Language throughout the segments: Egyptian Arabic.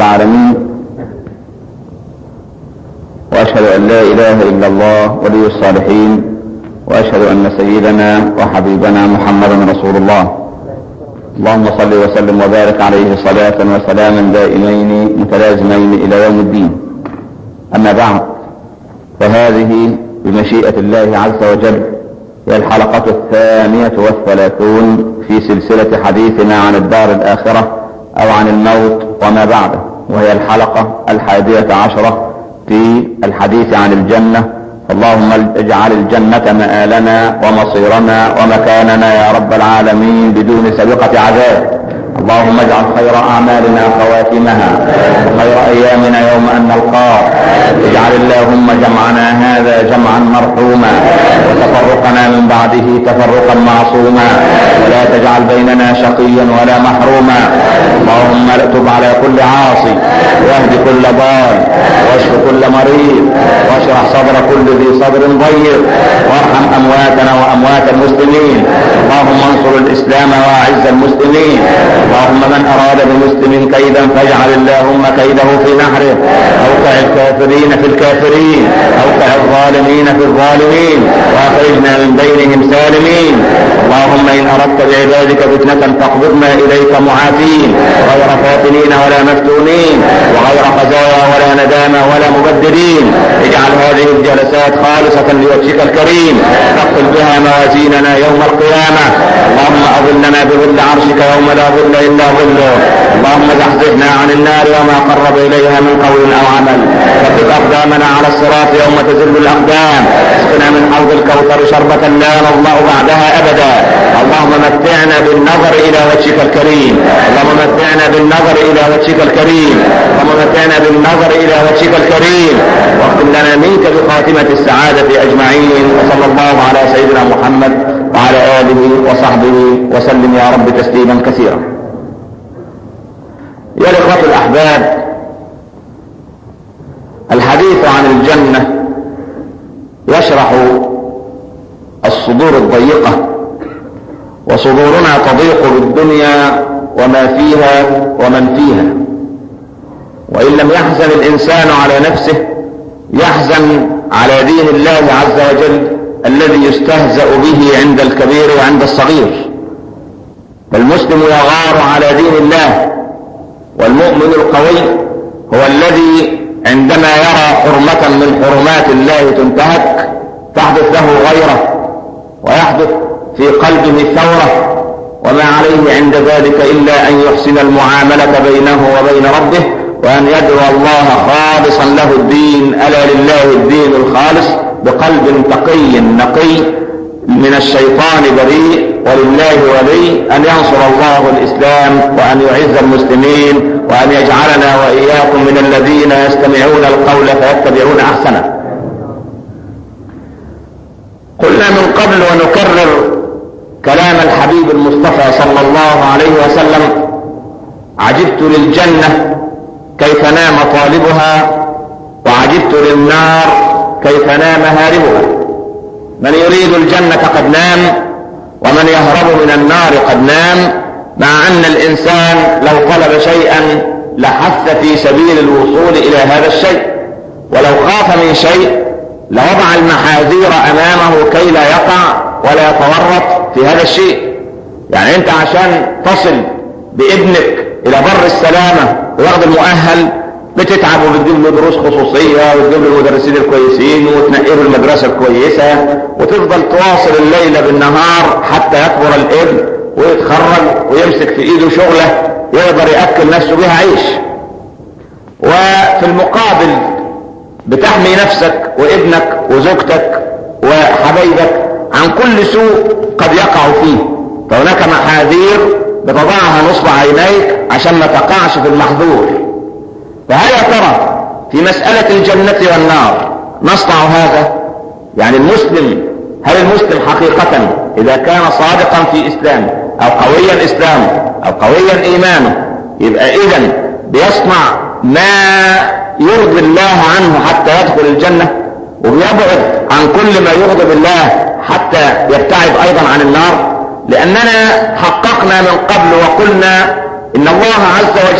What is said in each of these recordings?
العالمين وأشهد أن لا إله إلا الله ولي الصالحين وأشهد أن سيدنا وحبيبنا محمدا رسول الله اللهم صل وسلم وبارك عليه صلاة وسلاما دائمين متلازمين إلى يوم الدين أما بعد فهذه بمشيئة الله عز وجل هي الحلقة الثانية والثلاثون في سلسلة حديثنا عن الدار الآخرة أو عن الموت وما بعده وهي الحلقة الحادية عشرة في الحديث عن الجنة اللهم اجعل الجنة مآلنا ومصيرنا ومكاننا يا رب العالمين بدون سابقة عذاب اللهم اجعل خير اعمالنا خواتمها وخير ايامنا يوم ان نلقاك اجعل اللهم جمعنا هذا جمعا مرحوما وتفرقنا من بعده تفرقا معصوما ولا تجعل بيننا شقيا ولا محروما اللهم اكتب على كل عاصي واهد كل ضال واشف كل مريض واشرح صدر كل ذي صدر ضيق وارحم امواتنا واموات المسلمين اللهم انصر الاسلام واعز المسلمين اللهم من اراد بمسلم كيدا فاجعل اللهم كيده في نحره اوقع الكافرين في الكافرين اوقع الظالمين في الظالمين واخرجنا من بينهم سالمين اللهم ان اردت بعبادك فتنة فاقبضنا اليك معافين غير فاتنين ولا مفتونين وغير خزايا ولا ندامة ولا مبدلين اجعل هذه الجلسات خالصة لوجهك الكريم تقبل بها موازيننا يوم القيامة اللهم اظلنا بظل عرشك يوم لا ظل الا ظله اللهم زحزحنا عن النار وما قرب اليها من قول او عمل ثبت اقدامنا على الصراط يوم تزل الاقدام اسقنا من حوض الكوثر شربة لا نظمأ بعدها ابدا اللهم متعنا بالنظر الى وجهك الكريم اللهم متعنا بالنظر الى وجهك الكريم اللهم متعنا بالنظر الى وجهك الكريم واختم لنا منك بخاتمة السعادة اجمعين وصلى الله على سيدنا محمد وعلى اله وصحبه وسلم يا رب تسليما كثيرا يا الاخوة الاحباب الحديث عن الجنة يشرح الصدور الضيقة وصدورنا تضيق بالدنيا وما فيها ومن فيها وإن لم يحزن الإنسان على نفسه يحزن على دين الله عز وجل الذي يستهزأ به عند الكبير وعند الصغير فالمسلم يغار على دين الله والمؤمن القوي هو الذي عندما يرى حرمة من حرمات الله تنتهك تحدث له غيره ويحدث في قلبه ثورة وما عليه عند ذلك إلا أن يحسن المعاملة بينه وبين ربه وأن يدعو الله خالصا له الدين ألا لله الدين الخالص بقلب تقي نقي من الشيطان بريء ولله ولي أن ينصر الله الإسلام وأن يعز المسلمين وأن يجعلنا وإياكم من الذين يستمعون القول فيتبعون أحسنه قلنا من قبل ونكرر كلام الحبيب المصطفى صلى الله عليه وسلم عجبت للجنة كيف نام طالبها وعجبت للنار كيف نام هاربها من يريد الجنة قد نام ومن يهرب من النار قد نام مع ان الانسان لو طلب شيئا لحث في سبيل الوصول الى هذا الشيء ولو خاف من شيء لوضع المحاذير امامه كي لا يقع ولا يتورط في هذا الشيء يعني انت عشان تصل بابنك الى بر السلامة وياخد المؤهل بتتعب وبتجيب له دروس خصوصية وتجيب له المدرسين الكويسين وتنقله المدرسة الكويسة وتفضل تواصل الليل بالنهار حتى يكبر الابن ويتخرج ويمسك في ايده شغلة يقدر يأكل نفسه بها عيش وفي المقابل بتحمي نفسك وابنك وزوجتك وحبايبك عن كل سوء قد يقع فيه فهناك محاذير بتضعها نصب عينيك عشان ما تقعش في المحظور فهل يا ترى في مسألة الجنة والنار نصنع هذا يعني المسلم هل المسلم حقيقة إذا كان صادقا في إسلامه أو قويا إسلامه أو قويا إيمانه يبقى إذا بيصنع ما يرضي الله عنه حتى يدخل الجنة وبيبعد عن كل ما يغضب الله حتى يبتعد أيضا عن النار لأننا حققنا من قبل وقلنا إن الله عز وجل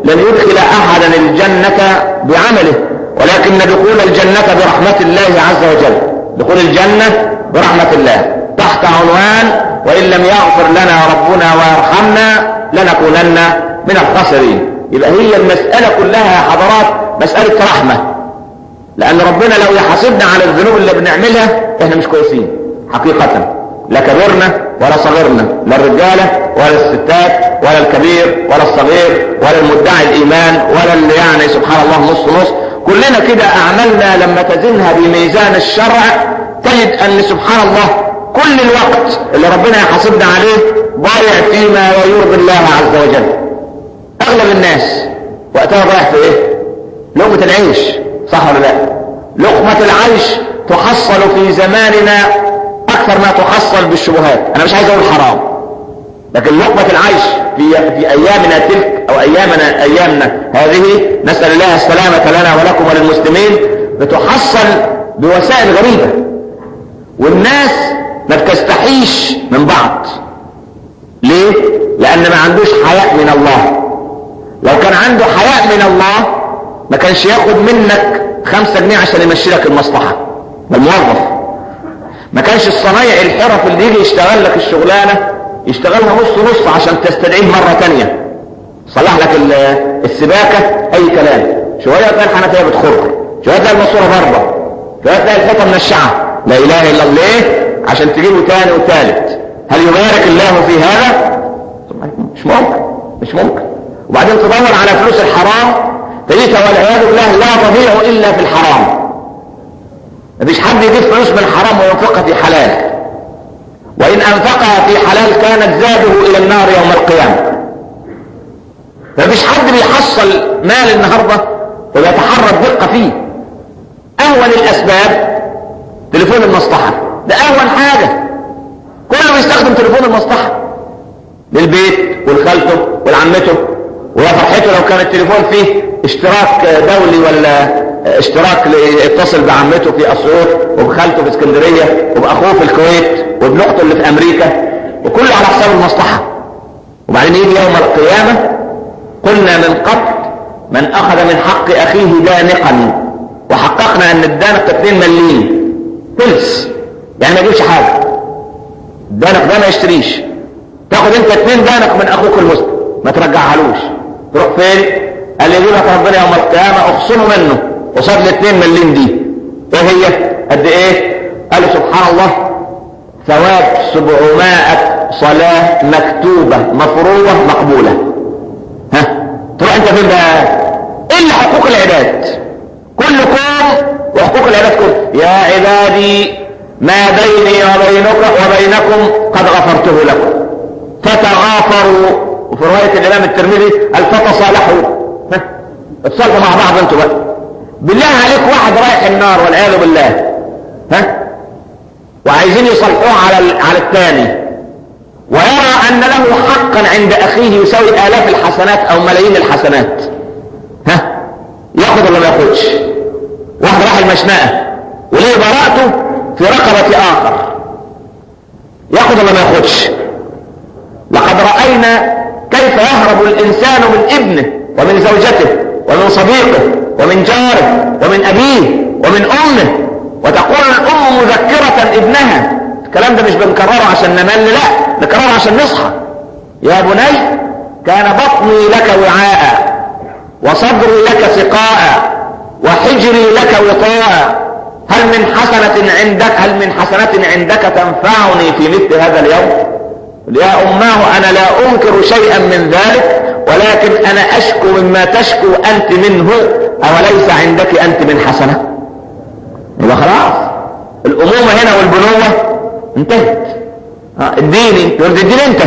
لن يدخل احدا الجنة بعمله ولكن دخول الجنة برحمة الله عز وجل دخول الجنة برحمة الله تحت عنوان وإن لم يغفر لنا ربنا ويرحمنا لنكونن من الخاسرين يبقى هي المسألة كلها يا حضرات مسألة رحمة لأن ربنا لو يحاسبنا على الذنوب اللي بنعملها احنا مش كويسين حقيقة لا كبرنا ولا صغرنا لا الرجالة ولا الستات ولا الكبير ولا الصغير ولا المدعي الإيمان ولا اللي يعني سبحان الله نص نص كلنا كده أعمالنا لما تزنها بميزان الشرع تجد أن سبحان الله كل الوقت اللي ربنا يحاسبنا عليه ضايع فيما يرضي الله عز وجل أغلب الناس وقتها ضايع في إيه؟ لقمة العيش صح ولا لا؟ لقمة العيش تحصل في زماننا أكثر ما تحصل بالشبهات أنا مش عايز أقول حرام لكن لقمة العيش في في أيامنا تلك أو أيامنا أيامنا هذه نسأل الله السلامة لنا ولكم وللمسلمين بتحصل بوسائل غريبة والناس ما بتستحيش من بعض ليه؟ لأن ما عندوش حياء من الله لو كان عنده حياء من الله ما كانش ياخد منك خمسة جنيه عشان يمشي لك المصلحة ده الموظف ما كانش الصنايع الحرف اللي يجي يشتغل لك الشغلانة يشتغلها نص نص عشان تستدعيه مرة تانية صلح لك السباكة اي كلام شوية تلاقي الحنفية بتخر شوية تلاقي الماسورة ضربة شوية تلاقي الحيطة منشعة لا اله الا الله عشان تجيبه تاني وتالت هل يبارك الله في هذا مش ممكن مش ممكن وبعدين تدور على فلوس الحرام تجد والعياذ بالله لا تضيع الا في الحرام مفيش حد يجيب فلوس من الحرام وينفقها في حلال وإن أنفقها في حلال كانت زاده إلى النار يوم القيامة فمفيش حد بيحصل مال النهاردة ويتحرى الدقة فيه أهون الأسباب تليفون المصلحة ده أهون حاجة كله بيستخدم تليفون المصلحة للبيت والخالته والعمته ويا فرحته لو كان التليفون فيه اشتراك دولي ولا اشتراك يتصل بعمته في اسيوط وبخالته في اسكندريه وباخوه في الكويت وابن اخته اللي في امريكا وكله على حساب المصلحه وبعدين يجي يوم القيامه قلنا من قبل من اخذ من حق اخيه دانقا وحققنا ان الدانق 2 مليم فلس يعني ما يجيبش حاجه الدانق ده ما يشتريش تاخد انت 2 دانق من اخوك المسلم ما ترجعهالوش تروح فين قال لي يجيبك ربنا يوم القيامه اخصمه منه قصاد الاثنين مليم دي ايه هي قد ايه قال سبحان الله ثواب سبعمائة صلاة مكتوبة مفروضة مقبولة ها تروح انت فين بقى الا حقوق العباد كلكم وحقوق العباد كل يا عبادي ما بيني وبينك وبينكم قد غفرته لكم فتغافروا وفي رواية الامام الترمذي قال فتصالحوا ها اتصالحوا مع بعض انتوا بقى بالله عليك واحد رايح النار والعياذ بالله ها وعايزين يصلحوه على على الثاني ويرى ان له حقا عند اخيه يساوي الاف الحسنات او ملايين الحسنات ها ياخد ولا ما ياخدش واحد راح المشنقه وليه براءته في رقبه اخر ياخد ولا ما ياخدش لقد راينا كيف يهرب الانسان من ابنه ومن زوجته ومن صديقه ومن جاره ومن أبيه ومن أمه وتقول الأم مذكرة ابنها الكلام ده مش بنكرره عشان نمل لا نكرره عشان نصحى يا بني كان بطني لك وعاء وصدري لك سقاء وحجري لك وطاء هل من حسنة عندك هل من حسنة عندك تنفعني في مثل هذا اليوم يا أماه أنا لا أنكر شيئا من ذلك ولكن أنا أشكو مما تشكو أنت منه أوليس عندك أنت من حسنة يبقى خلاص الأمومة هنا والبنوة انتهت اديني تقول تديني انت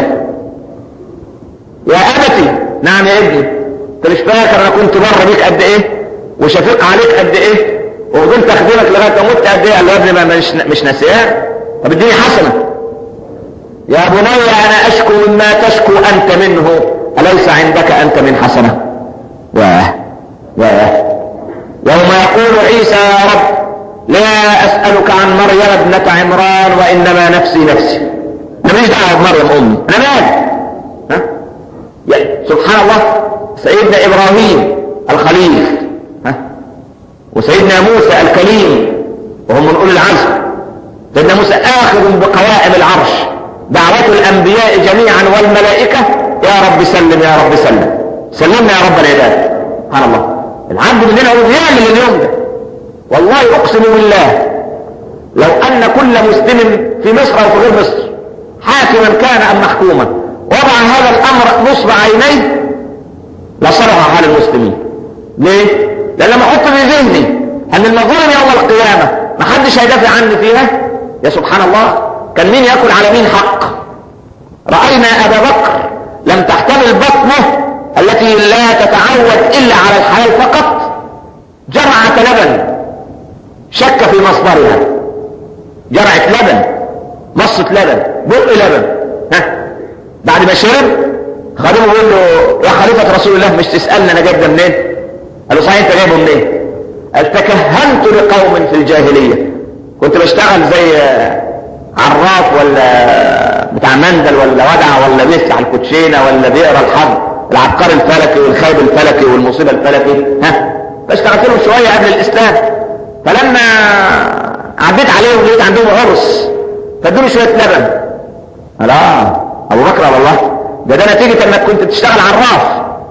يا أبتي نعم يا ابني انت مش فاكر انا كنت بره بيك قد ايه وشفيق عليك قد ايه وفضلت اخدمك لغايه ما مت قد ايه قال له يا ابني ما مش مش ناسياه طب اديني حسنه يا بني انا اشكو مما تشكو انت منه اليس عندك انت من حسنه واه واه يوم يقول عيسى يا رب لا اسالك عن مريم ابنه عمران وانما نفسي نفسي انا ماليش دعوه بمريم امي انا مالي ها سبحان الله سيدنا ابراهيم الخليل ها وسيدنا موسى الكليم وهم من اولي العزم سيدنا موسى اخذ بقوائم العرش دعوة الانبياء جميعا والملائكة يا رب سلم يا رب سلم سلمنا يا رب العباد سبحان الله العبد مننا هو يعمل اليوم ده والله اقسم بالله لو ان كل مسلم في مصر او في غير مصر حاكما كان ام محكوما وضع هذا الامر نصب عينيه لصلح حال المسلمين ليه لان لما احط في ذهني ان المظلم يوم القيامة ما حدش هيدافع عني فيها يا سبحان الله كان مين ياكل على مين حق رأينا ابا بكر لم تحتمل بطنه التي لا تتعود الا على الحلال فقط جرعة لبن شك في مصدرها جرعة لبن مصة لبن بق لبن ها بعد ما شرب خادمه بيقول له يا خليفة رسول الله مش تسألنا انا جايب ده منين قال له صحيح انت جايبه منين قال تكهنت لقوم في الجاهلية كنت بشتغل زي عراف ولا بتاع مندل ولا ودع ولا بيسع الكوتشينه ولا بيقرا الحظ العبقري الفلكي والخايب الفلكي والمصيبه الفلكي ها فاشتغلت لهم شويه قبل الاسلام فلما عديت عليهم لقيت عندهم عرس فادوني شويه لبن قال اه ابو بكر على الله ده ده نتيجه انك كنت بتشتغل عراف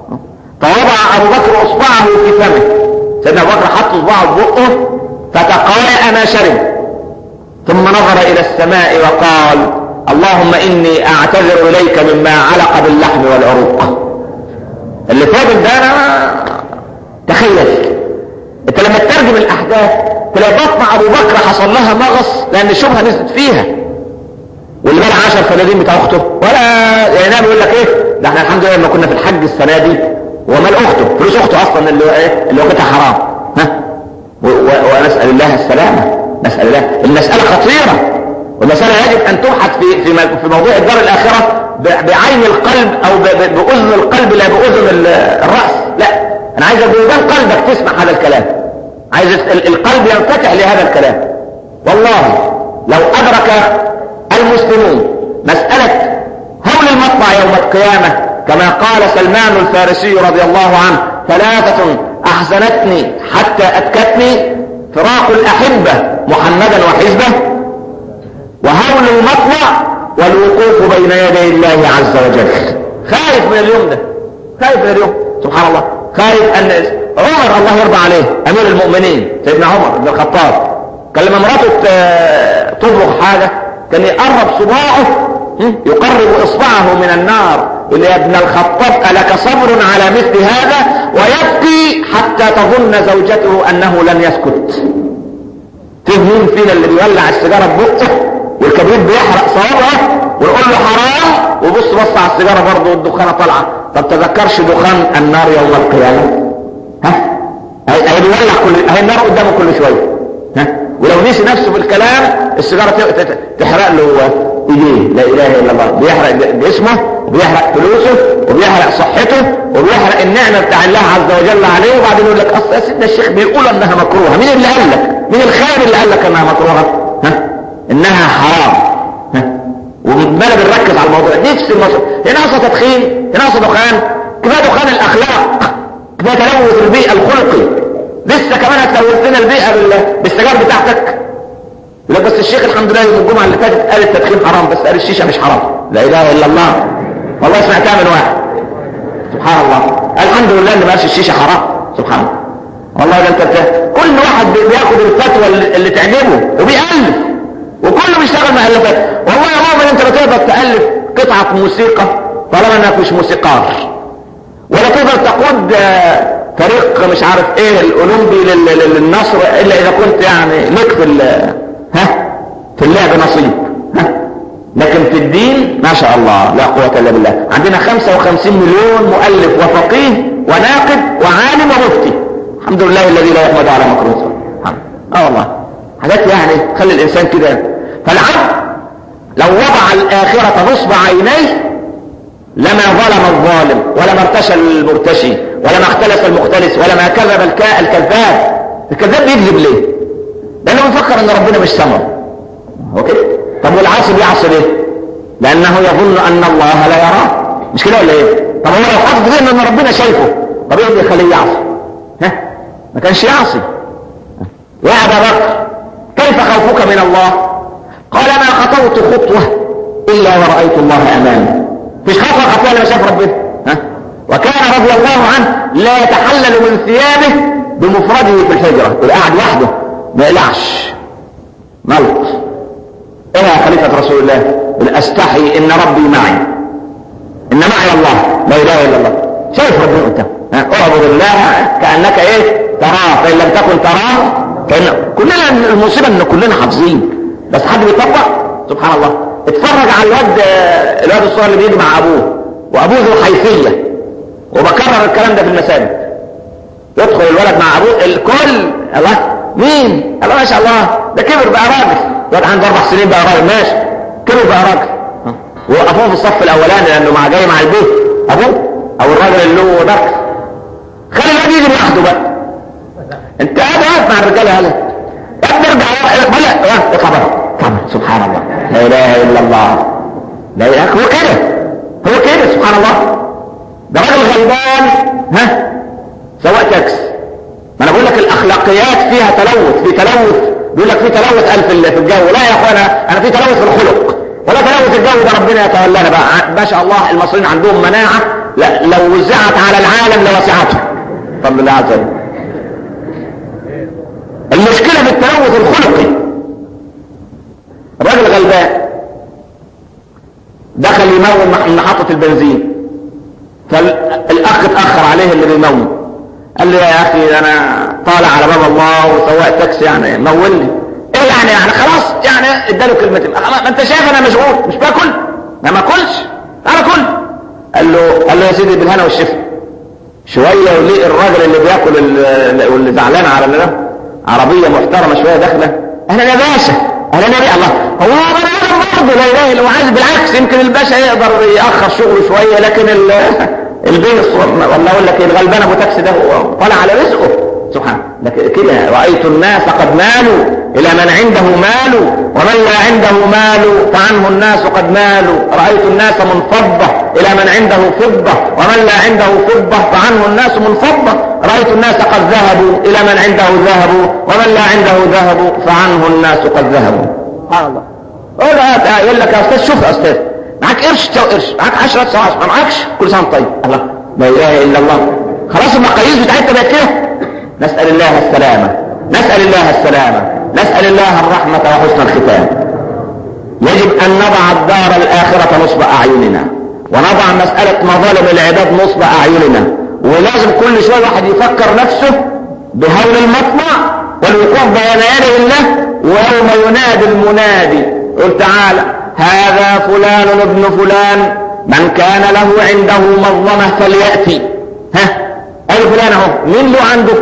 فوضع ابو بكر اصبعه في فمه سيدنا ابو بكر حط اصبعه في بقه فتقايا ما شرب ثم نظر الى السماء وقال اللهم اني اعتذر اليك مما علق باللحم والعروق اللي فاضل ده انا تخيل انت لما تترجم الاحداث تلاقي بطن ابو بكر حصل لها مغص لان الشبهه نزلت فيها واللي بقى 10 فنادين بتاع اخته ولا يعني نعم يقول لك ايه ده احنا الحمد لله لما كنا في الحج السنه دي ومال اخته فلوس اخته اصلا اللي ايه اللي وقتها حرام ها ونسال الله السلامه نسال الله المساله خطيره والمساله يجب ان تبحث في في في موضوع الدار الاخره بعين القلب او باذن القلب لا باذن الراس لا انا عايز بودان قلبك تسمع هذا الكلام عايز القلب ينفتح لهذا الكلام والله لو ادرك المسلمون مسألة هول المطلع يوم القيامة كما قال سلمان الفارسي رضي الله عنه ثلاثة أحزنتني حتى أتكتني فراق الأحبة محمدا وحزبه وهول المطلع والوقوف بين يدي الله عز وجل خايف من اليوم ده خايف من اليوم سبحان الله خايف أن عمر الله يرضى عليه أمير المؤمنين سيدنا عمر بن الخطاب كان لما مراته تطبخ حاجة كان يقرب صباعه يقرب اصبعه من النار اللي يا ابن الخطاب لك صبر على مثل هذا ويبكي حتى تظن زوجته انه لن يسكت فيه مين فينا اللي بيولع السيجاره ببقه والكبريت بيحرق صوابعه ويقول له حرام وبص بص على السيجاره برضه والدخانه طالعه طب تذكرش دخان النار يوم القيامه ها هي بيولع كل هي النار قدامه كل شويه ها ولو نسي نفسه في الكلام السيجاره تحرق له ايديه لا اله الا الله بيحرق جسمه وبيحرق فلوسه وبيحرق صحته وبيحرق النعمه بتاع الله عز وجل عليه وبعدين يقول لك اصل يا سيدنا الشيخ بيقول انها مكروهه مين اللي قال لك مين الخير اللي قال لك انها مكروهه ها انها حرام ها وبالنا بنركز على الموضوع نفس الموضوع هنا ناقصه تدخين هنا ناقصه دخان كفايه دخان الاخلاق كفايه تلوث البيئه الخلقي لسه كمان هتلوث لنا البيئه بالسجاير بتاعتك لا بس الشيخ الحمد لله يوم الجمعه اللي فاتت قال التدخين حرام بس قال الشيشه مش حرام لا اله الا الله والله سمعتها من واحد سبحان الله الحمد لله اللي ما قالش الشيشه حرام سبحان الله والله ده انت كل واحد بياخد الفتوى اللي تعجبه وبيألف وكله بيشتغل مؤلفات والله يا مؤمن انت لا تقدر تألف قطعة موسيقى طالما انك مش موسيقار ولا تقدر تقود فريق مش عارف ايه الاولمبي للنصر الا اذا كنت يعني لك في ها في اللعب نصيب ها لكن في الدين ما شاء الله لا قوة الا بالله عندنا 55 مليون مؤلف وفقيه وناقد وعالم ومفتي الحمد لله الذي لا يحمد على مكروه اه والله حاجات يعني خلي الانسان كده فالعبد لو وضع الاخرة نصب عينيه لما ظلم الظالم ولما ارتشى المرتشي ولما اختلف المختلس ولما كذب الكاء الكذاب الكذاب بيكذب ليه لانه بيفكر ان ربنا مش سمع هو كده طب والعاصي بيعصي ليه لانه يظن ان الله لا يراه مش كده ولا ايه طب هو لو حافظ ذهنه ان ربنا شايفه طب ايه اللي يخليه يعصي ها ما كانش يعصي يا ابا بكر كيف خوفك من الله قال ما خطوت خطوه الا ورأيت الله امامي مش خوف خطوه لما شاف ربنا ها وكان رضي الله عنه لا يتحلل من ثيابه بمفرده في الحجره يبقى قاعد وحده ما يقلعش ملط ايه يا خليفه رسول الله قل استحي ان ربي معي ان معي الله لا اله الا الله شايف ربنا انت اعبد الله كانك ايه تراه فان لم تكن تراه كان كلنا المصيبه ان كلنا حافظين بس حد بيطبق سبحان الله اتفرج على الواد الواد الصغير اللي بيجي مع ابوه وابوه ذو حيثيه وبكرر الكلام ده في المساجد يدخل الولد مع ابوه الكل الله مين الله ما شاء الله ده كبر بقى راجل الولد عنده اربع سنين بقى راجل ماشي كبر بقى راجل وقفوه في الصف الاولاني لانه مع جاي مع البيت ابوه او الراجل اللي له ضغط خلي الواد يجي لوحده بقى انت قاعد واقف مع الرجاله هلا يا ابني ارجع ولا خبر خبر سبحان الله لا اله الا الله لا اله هو كده هو كده سبحان الله ده راجل غلبان ها سواء تاكس ما انا بقول لك الاخلاقيات فيها تلوث في تلوث بيقول لك في تلوث الف في الجو لا يا اخوانا انا في تلوث في الخلق ولا تلوث الجو ده ربنا يتولانا بقى ما شاء الله المصريين عندهم مناعه لا لو وزعت على العالم لوسعته فضل الله عز وجل المشكله في التلوث الخلقي الراجل غلبان دخل يمون محطه البنزين فالاخ اتاخر عليه اللي بيمون قال لي يا اخي انا طالع على باب الله وسواق تاكسي يعني مولني ايه يعني يعني خلاص يعني اداله كلمتين ما انت شايف انا مشغول مش باكل ما باكلش انا كل قال له قال له يا سيدي بالهنا والشفا شويه وليه الراجل اللي بياكل واللي زعلان على ده عربيه محترمه شويه داخله اهلا يا باشا اهلا يا باشا الله هو انا برضه لا اله الا هو عايز بالعكس يمكن الباشا يقدر ياخر شغله شويه لكن البيس والله اقول لك الغلبان ابو تاكسي ده طالع على رزقه سبحان لكن كده رايت الناس قد مالوا الى من عنده مال ومن لا عنده مال فعنه الناس قد مالوا رايت الناس منفضه الى من عنده فضه ومن لا عنده فضه فعنه الناس منفضه رايت الناس قد ذهبوا الى من عنده ذهب ومن لا عنده ذهب فعنه الناس قد ذهبوا سبحان الله يقول لك يا استاذ شوف يا استاذ معاك قرش تو قرش معاك 10 ساعات ما معاكش كل سنه طيب الله لا اله الا الله خلاص المقاييس بتاعتنا بقت كده نسال الله السلامه نسال الله السلامه نسال الله الرحمه وحسن الختام يجب ان نضع الدار الاخره نصب اعيننا ونضع مساله مظالم العباد نصب اعيننا ولازم كل شويه واحد يفكر نفسه بهول المطمع والوقوف بين يدي الله ويوم ينادي المنادي قل تعالى هذا فلان ابن فلان من كان له عنده مظلمة فليأتي ها أي فلان اهو مين له عنده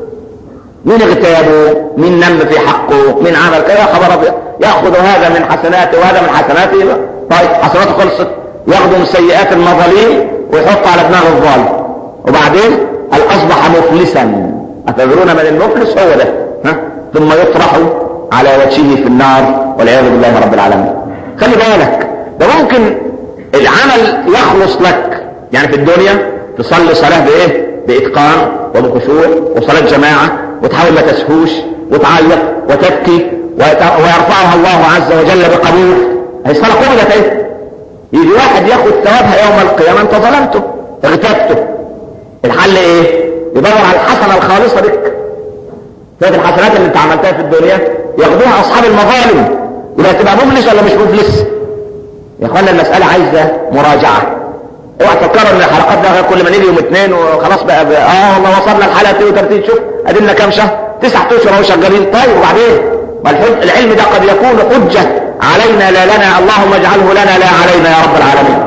مين اغتابه مين نم في حقه مين عمل كذا خبر ابيض ياخذ هذا من حسناته وهذا من حسناته طيب حسناته خلصت ياخذ من سيئات المظالم ويحط على دماغ الظالم وبعدين قال اصبح مفلسا اتدرون من المفلس هو ده ها ثم يطرح على وجهه في النار والعياذ بالله رب العالمين خلي بالك ده ممكن العمل يخلص لك يعني في الدنيا تصلي صلاة بايه باتقان وبخشوع وصلاة جماعة وتحاول ما تسهوش وتعيط وتبكي ويرفعها الله عز وجل بقبول هي الصلاة قبلت ايه يجي واحد ياخد ثوابها يوم القيامة انت ظلمته اغتبته الحل ايه يدور على الحسنة الخالصة بك شوية الحسنات اللي انت عملتها في الدنيا ياخدوها اصحاب المظالم يبقى تبقى مفلس ولا مش مفلس يا اخوانا المسألة عايزة مراجعة اوعى تفكروا ان الحلقات ده كل ما نيجي يوم اثنين وخلاص بقى, بقى اه والله وصلنا الحلقة 32 شوف ادينا كام شهر تسعة اشهر اهو شغالين طيب وبعدين العلم ده قد يكون حجة علينا لا لنا اللهم اجعله لنا لا علينا يا رب العالمين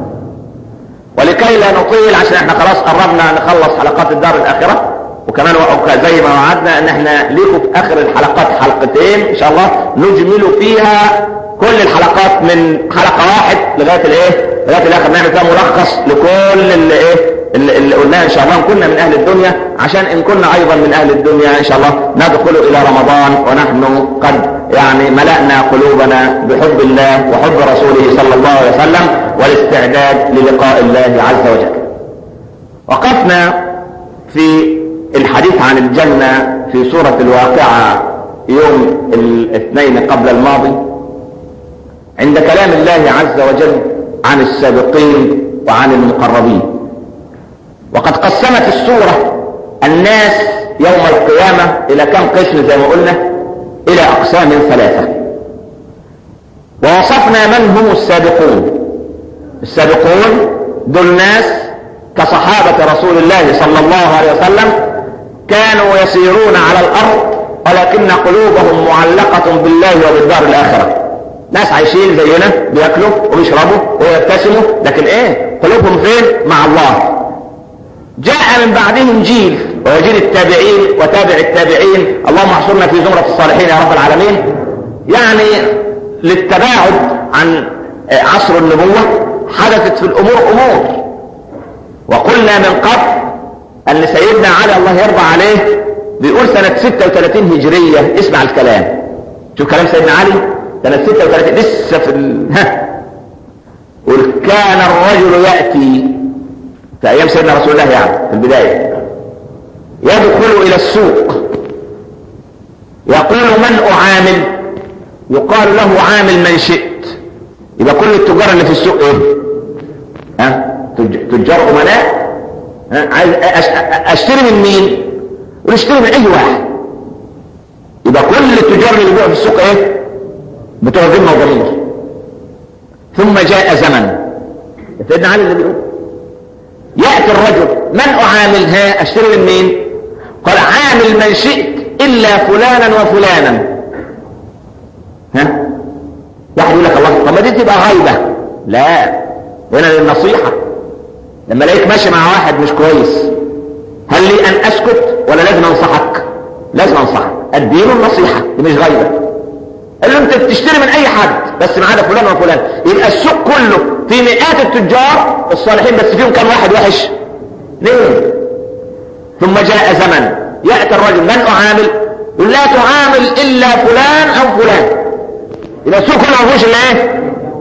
ولكي لا نطيل عشان احنا خلاص قربنا نخلص حلقات الدار الاخره وكمان زي ما وعدنا ان احنا ليكم في اخر الحلقات حلقتين ان شاء الله نجمل فيها كل الحلقات من حلقة واحد لغاية الايه لغاية الاخر نعمل فيها ملخص لكل اللي ايه اللي, اللي قلناه ان شاء الله ان كنا من اهل الدنيا عشان ان كنا ايضا من اهل الدنيا ان شاء الله ندخل الى رمضان ونحن قد يعني ملأنا قلوبنا بحب الله وحب رسوله صلى الله عليه وسلم والاستعداد للقاء الله عز وجل وقفنا في الحديث عن الجنة في سورة الواقعة يوم الاثنين قبل الماضي عند كلام الله عز وجل عن السابقين وعن المقربين وقد قسمت السورة الناس يوم القيامة الى كم قسم زي ما قلنا الى اقسام ثلاثة ووصفنا من هم السابقون السابقون دول ناس كصحابة رسول الله صلى الله عليه وسلم كانوا يسيرون على الارض ولكن قلوبهم معلقة بالله وبالدار الاخرة ناس عايشين زينا بياكلوا وبيشربوا ويبتسموا لكن ايه قلوبهم فين مع الله جاء من بعدهم جيل وهو جيل التابعين وتابع التابعين اللهم احشرنا في زمرة الصالحين يا رب العالمين يعني للتباعد عن عصر النبوة حدثت في الامور امور وقلنا من قبل ان سيدنا علي الله يرضى عليه بيقول سنة 36 هجرية اسمع الكلام شوف كلام سيدنا علي سنة 36 لسه في ال... ها قل كان الرجل يأتي في ايام سيدنا رسول الله يعني في البداية يدخل الى السوق يقول من اعامل يقال له عامل من شئت يبقى كل التجار اللي في السوق ايه ها تجار امناء ها عايز اشتري من مين ونشتري من اي واحد يبقى كل التجار اللي بيبيعوا في السوق ايه بتوع ذمه وضمير ثم جاء زمن سيدنا علي اللي بيقول يأتي الرجل من أعاملها أشتري من مين قال عامل من شئت إلا فلانا وفلانا ها واحد يقول لك الله طب ما دي تبقى غيبة لا هنا للنصيحة لما الاقيك ماشي مع واحد مش كويس هل لي أن أسكت ولا لازم أنصحك لازم أنصحك الدين النصيحة دي مش غيبة قال له انت بتشتري من اي حد بس ما عدا فلان وفلان يبقى السوق كله في مئات التجار الصالحين بس فيهم كم واحد وحش ليه ثم جاء زمن يأتي الرجل من أعامل يقول لا تعامل إلا فلان أو فلان يبقى السوق كله ما فيهوش إلا إيه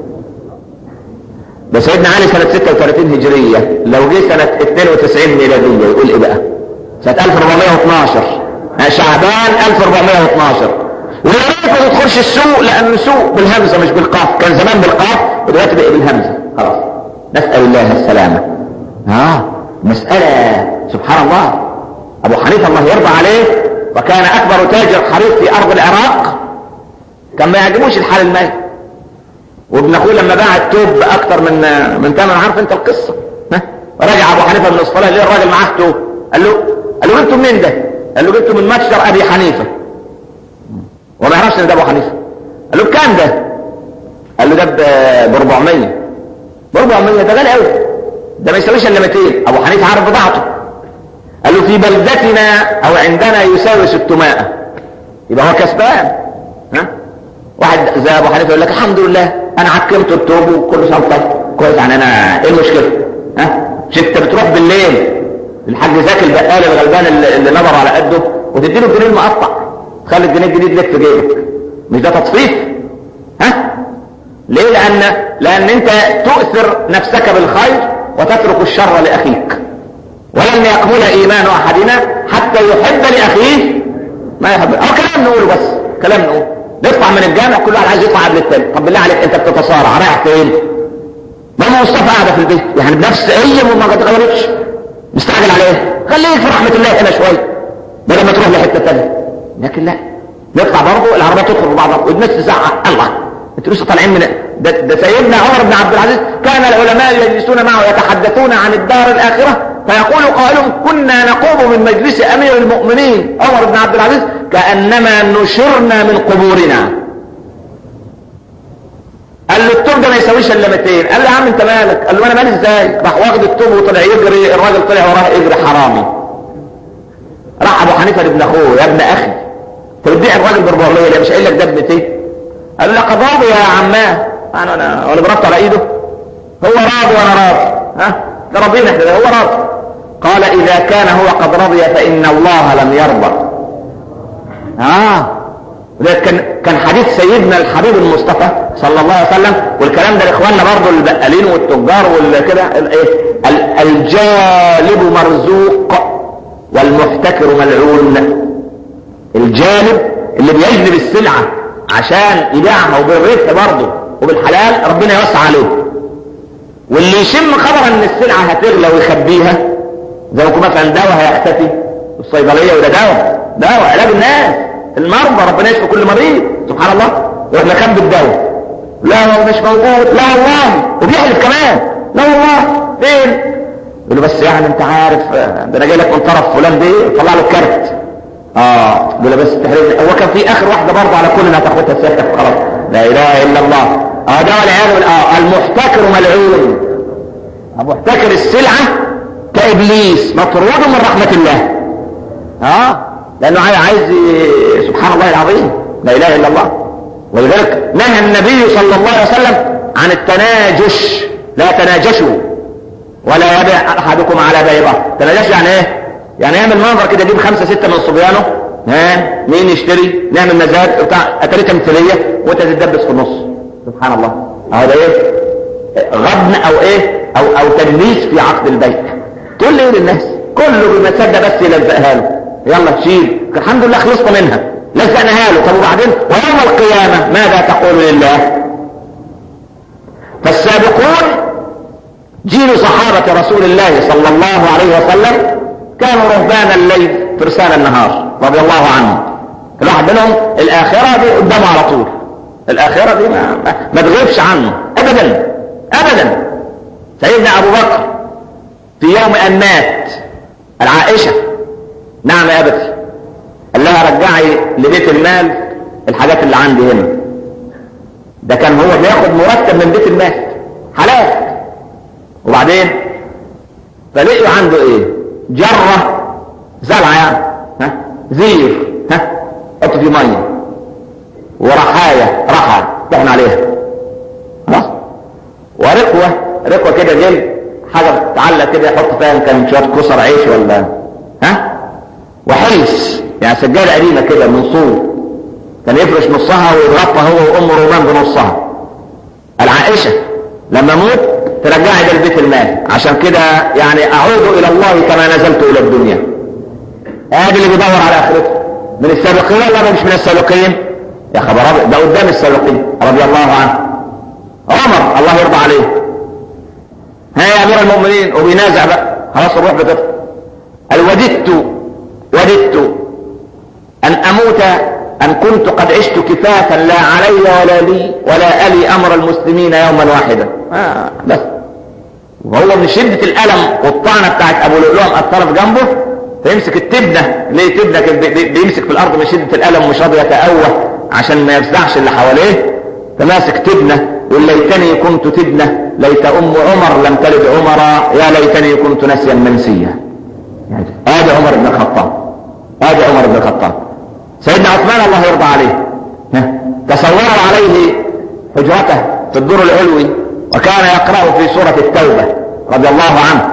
ده سيدنا علي سنة 36 هجرية لو جه سنة 92 ميلادية يقول إيه بقى سنة 1412 شعبان 1412 ولذلك ما تدخلش السوق لأن السوق بالهمزة مش بالقاف كان زمان بالقاف ودلوقتي بقى بالهمزة خلاص نسأل الله السلامة ها مسألة سبحان الله أبو حنيفة الله يرضى عليه وكان أكبر تاجر حريق في أرض العراق كان ما يعجبوش الحال المالي وابن أخوه لما باع التوب بأكثر من من ثمن عارف أنت القصة ها رجع أبو حنيفة من الصلاة ليه الراجل معاه توب قال له قال له جبته منين ده؟ قال له جبته من متجر أبي حنيفة وما يعرفش ان ده ابو حنيفه قال له بكام ده قال له ده ب 400 ب 400 ده غالي قوي ده ما يساويش الا 200 ابو حنيفه عارف بضاعته قال له في بلدتنا او عندنا يساوي 600 يبقى هو كسبان ها واحد زي ابو حنيفه يقول لك الحمد لله انا عكمت التوب وكل سنه طيب كويس يعني انا ايه المشكله ها مش انت بتروح بالليل الحاج زكي البقال الغلبان اللي, اللي نظر على قده وتديله الجنيه المقطع خلي الجنيه الجديد لك في جيبك مش ده تطفيف ها ليه لان لان انت تؤثر نفسك بالخير وتترك الشر لاخيك ولن يقبل ايمان احدنا حتى يحب لاخيه ما يحب اه كلام نقوله بس كلام نقوله نطلع من الجامع كل واحد عايز يطلع قبل التاني طب بالله عليك انت بتتصارع رايح فين ماما مصطفى قاعده في البيت يعني بنفس اي وما اتغيرتش مستعجل عليه خليك في رحمه الله هنا شويه بدل ما تروح لحته ثانيه لكن لا نطلع برضه العربية تدخل في بعضها والناس تزعق الله انتوا لسه طالعين من ده, ده سيدنا عمر بن عبد العزيز كان العلماء يجلسون معه يتحدثون عن الدار الآخرة فيقول قائلهم كنا نقوم من مجلس أمير المؤمنين عمر بن عبد العزيز كأنما نشرنا من قبورنا قال له التوب ده ما يساويش الا 200 قال له يا عم انت مالك قال له انا مالي ازاي راح واخد التوب وطلع يجري الراجل طلع وراه يجري حرامي راح ابو حنيفه لابن اخوه يا ابن اخي انت بتبيع الراجل ب 400 ليه مش قايل لك ده ب 200 قال له لقد راضي يا عماه انا انا ولا ضربت على ايده هو راضي وانا راضي ها ده راضيين احنا هو راضي قال اذا كان هو قد رضي فان الله لم يرضى اه وده كان كان حديث سيدنا الحبيب المصطفى صلى الله عليه وسلم والكلام ده لاخواننا برضه البقالين والتجار والكده الايه الجالب مرزوق والمحتكر ملعون الجالب اللي بيجلب السلعه عشان يبيعها وبالربح برضه وبالحلال ربنا يوسع عليه واللي يشم خبر ان السلعه هتغلى ويخبيها زي ما يكون مثلا دواء هيختفي الصيدليه وده دواء دواء علاج الناس المرضى ربنا يشفي كل مريض سبحان الله يروح مخبي الدواء لا هو مش موجود لا والله وبيحلف كمان لا والله فين يقول له بس يعني انت عارف ده انا جاي لك من طرف فلان دي طلع له الكارت اه يقول له بس تحرجني هو كان في اخر واحده برضه على كل ما تاخدها سيادتك خلاص لا اله الا الله اه ده والعياذ اه المحتكر ملعون محتكر السلعه كابليس مطرود من رحمه الله اه لانه عايز سبحان الله العظيم لا اله الا الله ولذلك نهى النبي صلى الله عليه وسلم عن التناجش لا تناجشوا ولا يبيع احدكم على بيضه تناجش يعني ايه يعني يعمل منظر كده يجيب خمسه سته من صبيانه ها مين يشتري نعمل مزاد بتاع اتاري تمثيليه وانت تتدبس في النص سبحان الله هذا ايه غبن او ايه او او تدليس في عقد البيع تقول لي ايه للناس كله بمسده بس يلزقها له يلا تشيل الحمد لله خلصنا منها لزقناها له طب وبعدين ويوم القيامه ماذا تقول لله فالسابقون جيل صحابه رسول الله صلى الله عليه وسلم كانوا رهبان الليل فرسان النهار رضي الله عنهم الواحد منهم الاخره دي قدامه على طول الاخره دي ما, ما, ما تغيبش عنه ابدا ابدا سيدنا ابو بكر في يوم ان مات العائشه نعم يا ابتي قال لها رجعي لبيت المال الحاجات اللي عندي هنا ده كان هو بياخد مرتب من بيت المال حلال وبعدين فلقوا عنده ايه جرة زرعة يعني ها زير ها حط فيه ميه ورحاية رحى تحن عليها خلاص ورقوة رقوة كده جلد حاجة بتعلق كده يحط فيها كان شوية كسر عيش ولا ها وحلس يعني سجادة قديمة كده من صور كان يفرش نصها ويتغطى هو وامه رومان بنصها العائشة لما موت ترجعي ده لبيت المال عشان كده يعني اعود الى الله كما نزلت الى الدنيا ادي اللي بيدور على اخرته من السابقين ولا مش من السابقين يا خبر ابيض ده قدام السابقين رضي الله عنه عمر الله يرضى عليه ها يا امير المؤمنين وبينازع بقى خلاص الروح بتطلع قال وددت وددت ان اموت ان كنت قد عشت كفافا لا علي ولا لي ولا الي امر المسلمين يوما واحدا آه بس وهو من شدة الألم والطعنة بتاعت أبو لؤلؤة مأثرة في جنبه فيمسك التبنة ليه تبنة بيمسك في الأرض من شدة الألم ومش راضي يتأوه عشان ما يفزعش اللي حواليه فماسك تبنة يقول ليتني كنت تبنة ليت أم عمر لم تلد عمر يا ليتني كنت نسيا منسيا آدي عمر بن الخطاب آدي عمر بن الخطاب سيدنا عثمان الله يرضى عليه تصوروا عليه حجرته في الدور العلوي وكان يقرأ في سورة التوبة رضي الله عنه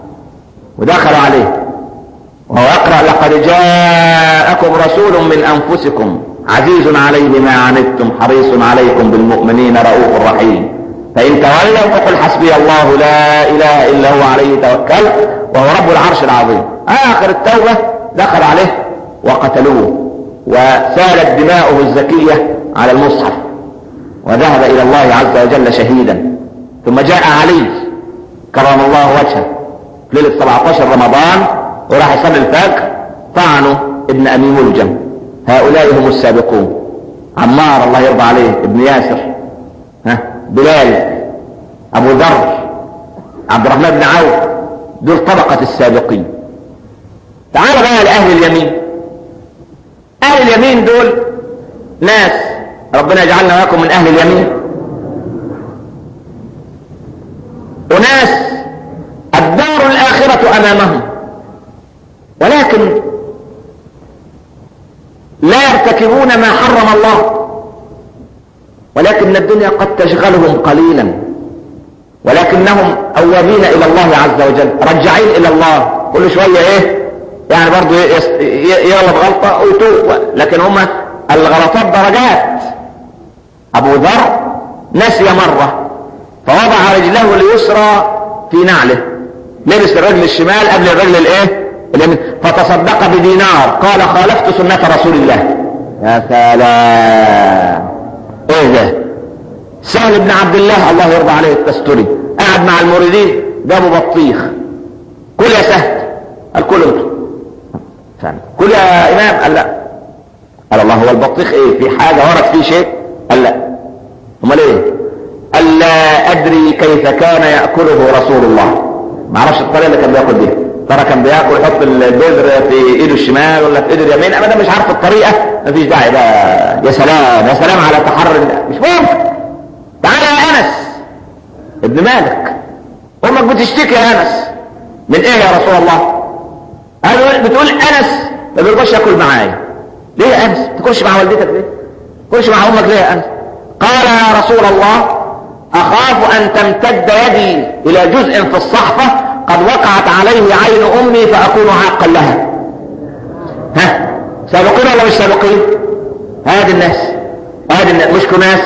ودخل عليه وهو يقرأ لقد جاءكم رسول من أنفسكم عزيز عليه ما عنتم حريص عليكم بالمؤمنين رؤوف رحيم فإن تولوا فقل حسبي الله لا إله إلا هو عليه توكل وهو رب العرش العظيم آخر التوبة دخل عليه وقتلوه وسالت دماؤه الزكية على المصحف وذهب إلى الله عز وجل شهيدا ثم جاء علي كرم الله وجهه في ليلة 17 رمضان وراح يصلي الفجر طعنوا ابن أبي ملجم هؤلاء هم السابقون عمار الله يرضى عليه ابن ياسر ها بلال أبو ذر عبد الرحمن بن عوف دول طبقة السابقين تعال بقى لأهل اليمين أهل اليمين دول ناس ربنا يجعلنا وياكم من أهل اليمين أناس الدار الآخرة أمامهم ولكن لا يرتكبون ما حرم الله ولكن الدنيا قد تشغلهم قليلا ولكنهم أوابين إلى الله عز وجل رجعين إلى الله كل شوية إيه يعني برضه يغلط غلطة ويتوب لكن هم الغلطات درجات ابو ذر نسي مرة فوضع رجله اليسرى في نعله لبس الرجل الشمال قبل الرجل الايه فتصدق بدينار قال خالفت سنة رسول الله يا سلام ايه ده سهل بن عبد الله الله يرضى عليه التستري قاعد مع المريدين جابوا بطيخ كل يا سهل قال كل انت كل يا امام قال لا قال الله هو البطيخ ايه في حاجة ورد فيه شيء قال لا امال ايه قال لا ادري كيف كان يأكله رسول الله ما اعرفش الطريقة اللي كان بياكل بيها ترى كان بياكل يحط البذر في ايده الشمال ولا في ايده اليمين انا مش عارف الطريقة مفيش داعي بقى يا سلام يا سلام على تحرر مش ممكن تعالى يا انس ابن مالك امك بتشتكي يا انس من ايه يا رسول الله قالوا بتقول انس ما بيرضاش ياكل معايا ليه يا انس تاكلش مع والدتك ليه تاكلش مع امك ليه يا انس قال يا رسول الله اخاف ان تمتد يدي الى جزء في الصحفة قد وقعت عليه عين امي فاكون عاقا لها ها سابقين ولا مش سابقين هذه الناس هذه الناس مش ناس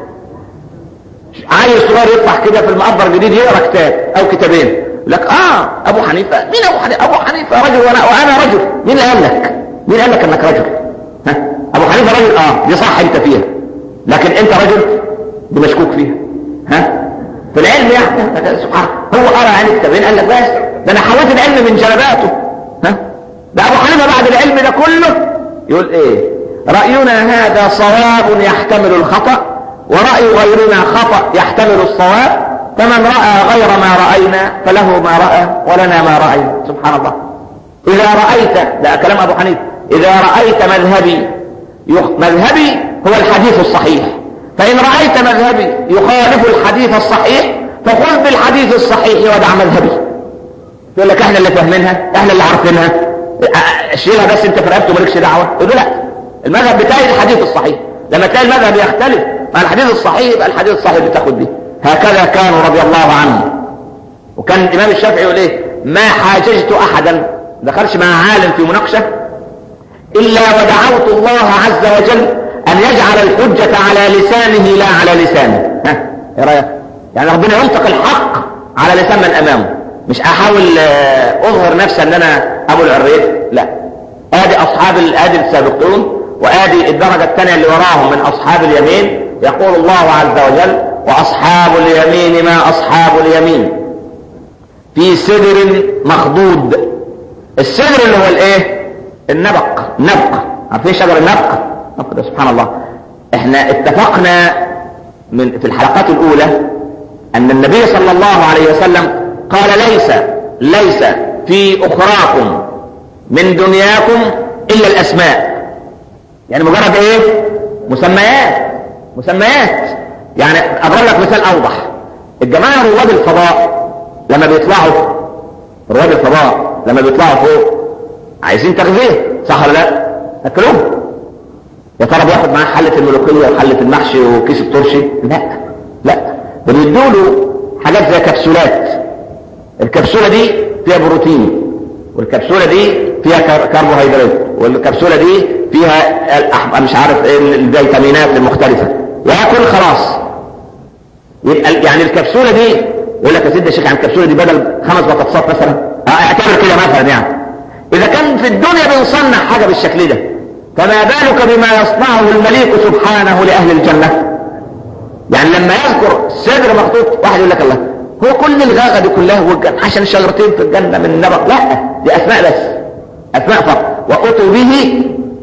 عيل صغير يطلع كده في المقبر جديد يقرا كتاب او كتابين لك اه ابو حنيفه مين ابو حنيفه ابو حنيفه رجل وانا وانا رجل مين اللي قال لك مين قال لك انك رجل ها ابو حنيفه رجل اه دي صح انت فيها لكن انت رجل دي مشكوك فيها ها في العلم يعني سبحان هو قرا عن كتابين قال لك بس ده انا حولت العلم من جلباته ها ده ابو حنيفه بعد العلم ده كله يقول ايه راينا هذا صواب يحتمل الخطأ ورأي غيرنا خطأ يحتمل الصواب فمن رأى غير ما رأينا فله ما رأى ولنا ما رأينا سبحان الله إذا رأيت ده كلام أبو حنيفة إذا رأيت مذهبي مذهبي هو الحديث الصحيح فإن رأيت مذهبي يخالف الحديث الصحيح فخذ بالحديث الصحيح ودع مذهبي يقول لك احنا اللي فاهمينها احنا اللي عارفينها شيلها بس انت في رقبته مالكش دعوه يقول لا المذهب بتاعي الحديث الصحيح لما تلاقي المذهب يختلف مع الحديث الصحيح يبقى الحديث الصحيح بتاخد به هكذا كانوا رضي الله عنهم وكان الامام الشافعي يقول ايه ما حاججت احدا دخلش مع عالم في مناقشه الا ودعوت الله عز وجل ان يجعل الحجة على لسانه لا على لسانه ها ايه رايك يعني ربنا ينطق الحق على لسان من امامه مش احاول اظهر نفسي ان انا ابو العريف لا ادي اصحاب ادي السابقون وادي الدرجة الثانية اللي وراهم من اصحاب اليمين يقول الله عز وجل واصحاب اليمين ما اصحاب اليمين في سدر مخضود السدر اللي هو الايه النبق نبق عارفين شجر النبق ده سبحان الله احنا اتفقنا من في الحلقات الاولى ان النبي صلى الله عليه وسلم قال ليس ليس في اخراكم من دنياكم الا الاسماء يعني مجرد ايه مسميات مسميات يعني اضرب لك مثال اوضح الجماعه رواد الفضاء لما بيطلعوا رواد الفضاء لما بيطلعوا فوق عايزين تغذيه صح ولا لا اكلوهم يا ترى بياخد معاه حله الملوخيه وحله المحشي وكيس الترشي لا لا ده بيدوا له حاجات زي كبسولات الكبسوله دي فيها بروتين والكبسوله دي فيها كربوهيدرات والكبسوله دي فيها مش عارف ايه الفيتامينات المختلفه ياكل خلاص يبقى يعني الكبسوله دي يقول لك يا سيدي يا شيخ يعني الكبسوله دي بدل خمس بطاطسات مثلا اعتبر كده مثلا يعني اذا كان في الدنيا بنصنع حاجه بالشكل ده فما بالك بما يصنعه المليك سبحانه لاهل الجنه يعني لما يذكر صدر مخطوط واحد يقول لك الله هو كل الغاغه دي كلها والجنة عشان شجرتين في الجنه من نبق لا دي اسماء بس اسماء فقط واتوا به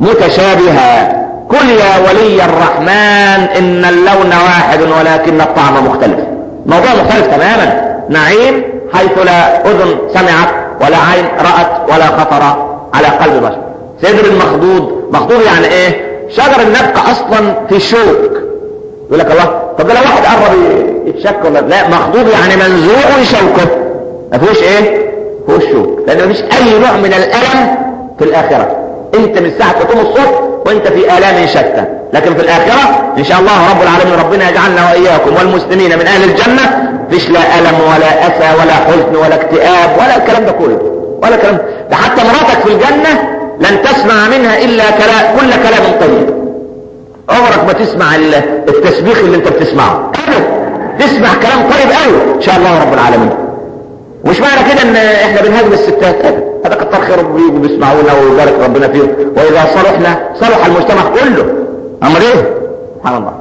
متشابها كل يا ولي الرحمن ان اللون واحد ولكن الطعم مختلف موضوع مختلف تماما نعيم حيث لا اذن سمعت ولا عين رأت ولا خطر على قلب بشر صدر مخضوض مخضوض يعني ايه شجر النبق اصلا في شوك يقول لك الله طب ده لو واحد قرب يتشك ولا لا مخضوض يعني منزوع شوكه ما فيهوش ايه فيهوش شوك لان مفيش اي نوع من الالم في الاخره انت من ساعه تقوم الصبح وانت في الام شتى لكن في الاخره ان شاء الله رب العالمين ربنا يجعلنا واياكم والمسلمين من اهل الجنه مفيش لا الم ولا اسى ولا حزن ولا اكتئاب ولا الكلام ده كله ولا كلام ده حتى مراتك في الجنه لن تسمع منها الا كلام كل كلام طيب عمرك ما تسمع التسبيح اللي انت بتسمعه تسمع كلام طيب قوي ان شاء الله رب العالمين ومش معنى كده ان احنا بنهاجم الستات هذا كتر خيرهم بيجوا بيسمعونا ويبارك ربنا فيهم واذا صلحنا صلح المجتمع كله امر ايه سبحان الله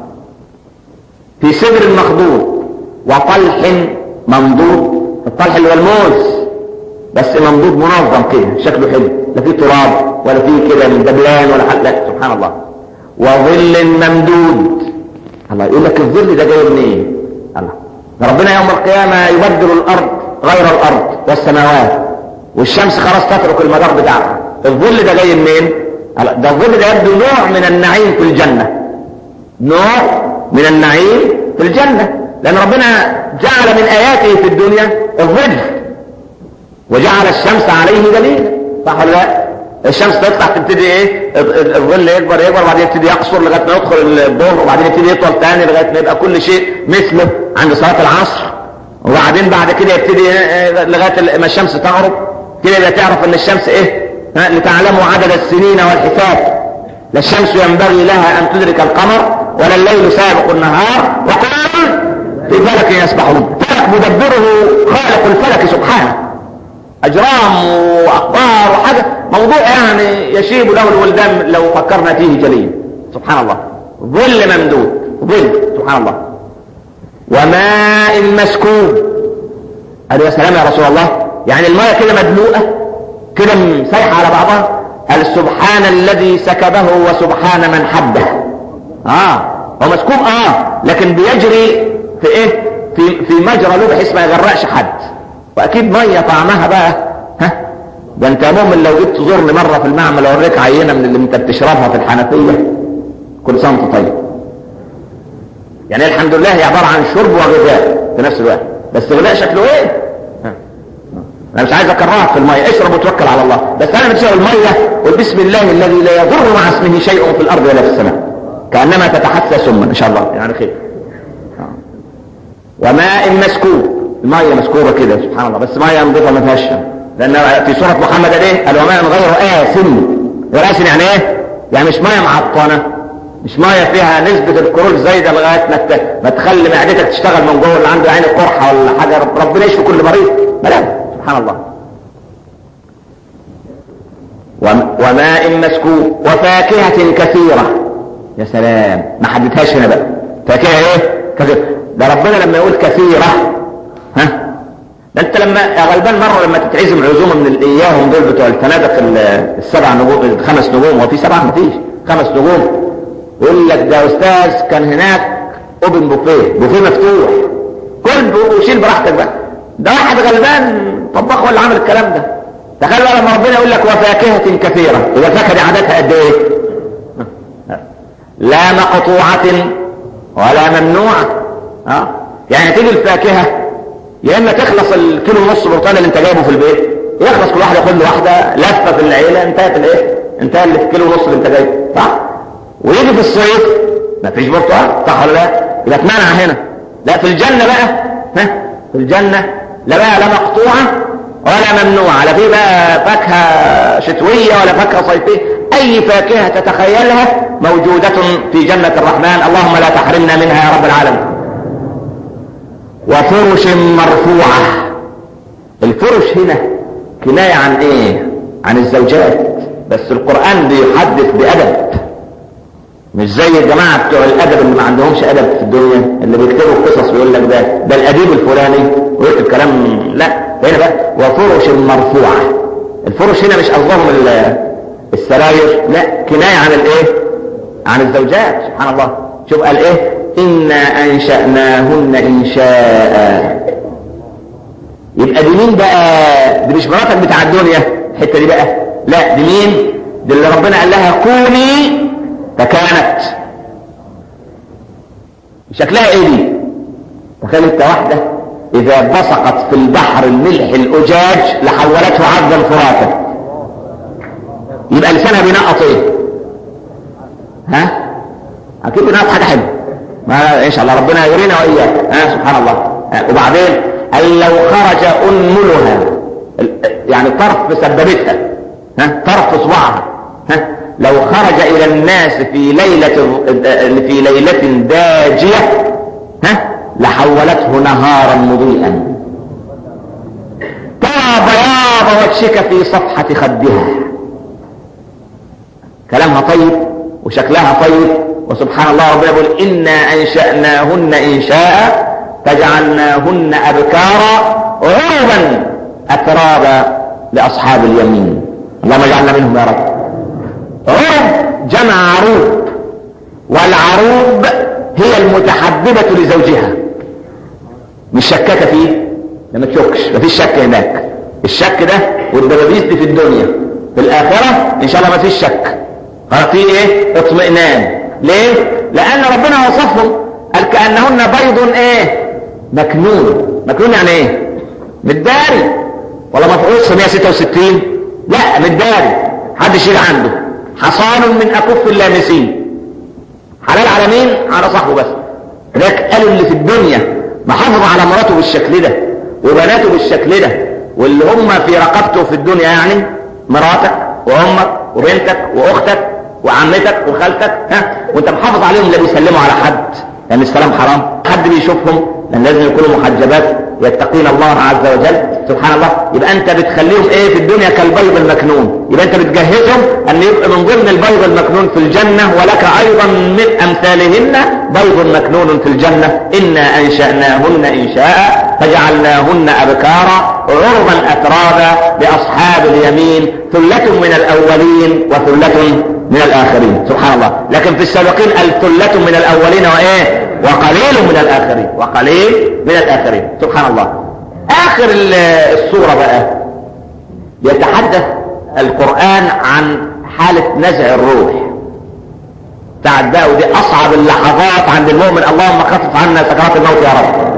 في سدر مخضود وطلح ممدود الطلح اللي هو الموز بس ممدود منظم كده شكله حلو لا فيه تراب ولا فيه كده من دبلان ولا حاجه لا سبحان الله وظل ممدود الله يقول لك الظل ده جاي منين الله ربنا يوم القيامه يبدل الارض غير الارض والسماوات والشمس خلاص تترك المدار بتاعها الظل ده جاي منين ده الظل ده يبدو نوع من النعيم في الجنه نوع من النعيم في الجنه لان ربنا جعل من اياته في الدنيا الظل وجعل الشمس عليه دليلا صح ولا لا الشمس تطلع تبتدي ايه الظل يكبر يكبر وبعدين يبتدي يقصر لغايه ما يدخل الظهر وبعدين يبتدي يطول تاني لغايه ما يبقى كل شيء مثله عند صلاه العصر وبعدين بعد كده يبتدي لغايه ما الشمس تغرب كده يبقى تعرف ان الشمس ايه لتعلموا عدد السنين والحساب لا الشمس ينبغي لها ان تدرك القمر ولا الليل سابق النهار وكل في فلك يسبحون فلك مدبره خالق الفلك سبحانه اجرام واخبار وحاجه موضوع يعني يشيب له الولدان لو فكرنا فيه جليا سبحان الله ظل ممدود ظل سبحان الله وماء مسكوب قالوا يا سلام يا رسول الله يعني الماء كده مدلوقه كده مسيحه على بعضها قال سبحان الذي سكبه وسبحان من حبه اه هو مسكوب اه لكن بيجري في ايه في في مجرى له بحيث ما يغرقش حد واكيد ميه طعمها بقى ها ده انت يا مؤمن لو جيت تزورني مره في المعمل اوريك عينه من اللي انت بتشربها في الحنفيه كل سنه وانت طيب يعني الحمد لله هي عباره عن شرب وغذاء في نفس الوقت بس غذاء شكله ايه انا مش عايز اكرهك في الميه اشرب وتوكل على الله بس انا بتشرب الميه وبسم الله الذي لا يضر مع اسمه شيء في الارض ولا في السماء كانما تتحسى سما ان شاء الله يعني خير وماء مسكوب الميه مسكوبه كده سبحان الله بس ميه نظيفه ما فيهاش لان في سوره محمد ايه قال وماء غير آسن غير آسن يعني ايه يعني مش ميه معطنه مش ميه فيها نسبه الكرول زايده لغايه ما ما تخلي معدتك تشتغل من جوه اللي عنده عين قرحه ولا حاجه ربنا يشفي كل مريض بلا سبحان الله وماء مسكوب وفاكهة كثيرة يا سلام ما حددهاش هنا بقى فاكهة ايه كثيرة ده ربنا لما يقول كثيرة ها ده انت لما يا غلبان مرة لما تتعزم عزومة من اياهم دول بتوع الفنادق السبع نجوم الخمس نجوم هو في سبعة مفيش خمس نجوم يقول لك ده استاذ كان هناك اوبن بوفيه بوفيه مفتوح كل وشيل براحتك بقى ده واحد غلبان طباخ ولا عامل الكلام ده تخيل بقى لما ربنا يقول لك وفاكهة كثيرة يبقى الفاكهة دي عددها قد ايه؟ لا مقطوعة ولا ممنوعة اه يعني تيجي الفاكهة يا اما تخلص الكيلو ونص برتقال اللي انت جايبه في البيت يخلص كل واحد ياخد له واحدة لفة في العيلة انتهت الايه؟ انتهى اللي في كيلو ونص اللي انت جايبه صح؟ ويجي في الصيف مفيش برتقال صح ولا لا؟ يبقى اتمنع هنا لا في الجنة بقى ها في الجنة لا بقى لا مقطوعة ولا ممنوعة لا في بقى فاكهة شتوية ولا فاكهة صيفية أي فاكهة تتخيلها موجودة في جنة الرحمن اللهم لا تحرمنا منها يا رب العالمين وفرش مرفوعة الفرش هنا كناية عن ايه عن الزوجات بس القرآن بيحدث بأدب مش زي الجماعة بتوع الأدب اللي ما عندهمش أدب في الدنيا اللي بيكتبوا قصص ويقول لك ده ده الأديب الفلاني ويكتب كلام لا هنا بقى وفرش مرفوعة الفرش هنا مش قصدهم السراير لا كناية عن الايه عن الزوجات سبحان الله شوف قال ايه إنا أنشأناهن إنشاء يبقى دي مين بقى دي مش مراتك بتاع الدنيا الحتة دي بقى لا دي مين دي اللي ربنا قال لها كوني فكانت شكلها ايه دي تخيل انت واحدة اذا بصقت في البحر الملح الاجاج لحولته عبدا فراتا يبقى لسانها بينقط ايه ها اكيد بينقط حاجة حلوة ما ان شاء الله ربنا يرينا واياك ها سبحان الله ها وبعدين قال لو خرج انملها يعني طرف سببتها ها طرف اصبعها ها لو خرج الى الناس في ليلة في ليلة داجية ها لحولته نهارا مضيئا ترى بياض وجهك في صفحة خدها كلامها طيب وشكلها طيب وسبحان الله ربنا يقول إنا أنشأناهن إنشاء فجعلناهن أبكارا عربا أترابا لأصحاب اليمين اللهم اجعلنا منهم يا رب عرب جمع عروب والعروب هي المتحببة لزوجها مش شكاكة فيه لما تشكش مفيش شك هناك الشك ده والدبابيس دي في الدنيا في الآخرة إن شاء الله مفيش شك في ايه اطمئنان ليه لأن ربنا وصفهم قال كأنهن بيض ايه مكنون مكنون يعني ايه متداري ولا مفعوص 166 لا متداري حد يشيل عنده حصان من أكف اللامسين حلال على مين على صاحبه بس لذلك قالوا اللي في الدنيا محافظ على مراته بالشكل ده وبناته بالشكل ده واللي هم في رقبته في الدنيا يعني مراتك وامك وبنتك واختك وعمتك وخالتك ها وانت محافظ عليهم لا بيسلموا على حد لان يعني السلام حرام حد بيشوفهم لان لازم يكونوا محجبات يتقين الله عز وجل سبحان الله يبقى انت بتخليهم ايه في الدنيا كالبيض المكنون يبقى انت بتجهزهم ان يبقى من ضمن البيض المكنون في الجنة ولك ايضا من امثالهن بيض مكنون في الجنة انا انشأناهن انشاء فجعلناهن ابكارا عربا اترابا لاصحاب اليمين ثلة من الاولين وثلة من الاخرين سبحان الله لكن في السابقين الثلة من الاولين وايه وقليل من الاخرين وقليل من الاخرين سبحان الله اخر الصورة بقى يتحدث القرآن عن حالة نزع الروح بتاعت بقى ودي اصعب اللحظات عند المؤمن اللهم خفف عنا سكرات الموت يا رب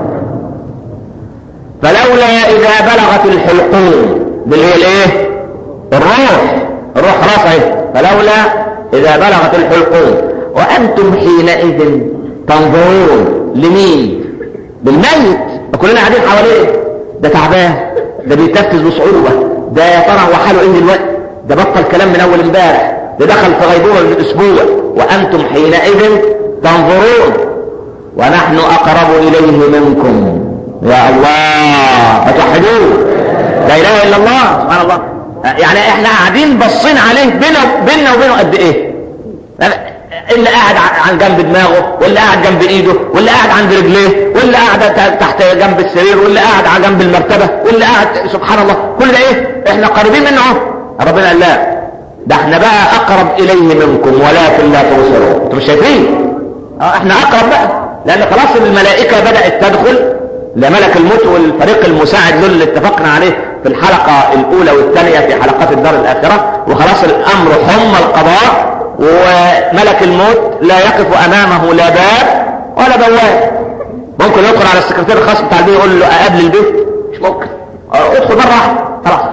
فلولا اذا بلغت الحلقوم اللي هي الايه الروح الروح خلاص فلولا اذا بلغت الحلقوم وانتم حينئذ تنظرون لمين بالميت كلنا قاعدين حواليه ده تعبان ده بيتنفس بصعوبة ده يا ترى هو حاله ايه دلوقتي ده بطل كلام من اول امبارح ده دخل في غيبوبة من اسبوع وانتم حينئذ تنظرون ونحن اقرب اليه منكم يا الله فتوحدوه لا اله الا الله سبحان الله يعني احنا قاعدين بصين عليه بينا بيننا وبينه قد ايه اللي قاعد عن جنب دماغه واللي قاعد جنب ايده واللي قاعد عند رجليه واللي قاعد تحت جنب السرير واللي قاعد على جنب المرتبة واللي قاعد سبحان الله كل ده ايه احنا قريبين منه اهو ربنا قال لا ده احنا بقى اقرب اليه منكم ولكن لا تبصرون انتوا مش شايفين اه احنا اقرب بقى لان خلاص الملائكة بدأت تدخل لملك الموت والفريق المساعد له اللي اتفقنا عليه في الحلقة الاولى والثانية في حلقات الدار الاخرة وخلاص الامر حم القضاء وملك الموت لا يقف امامه لا باب ولا بواب ممكن يدخل على السكرتير الخاص بتاع البيت يقول له اقابل البيت مش ممكن ادخل مرة واحدة خلاص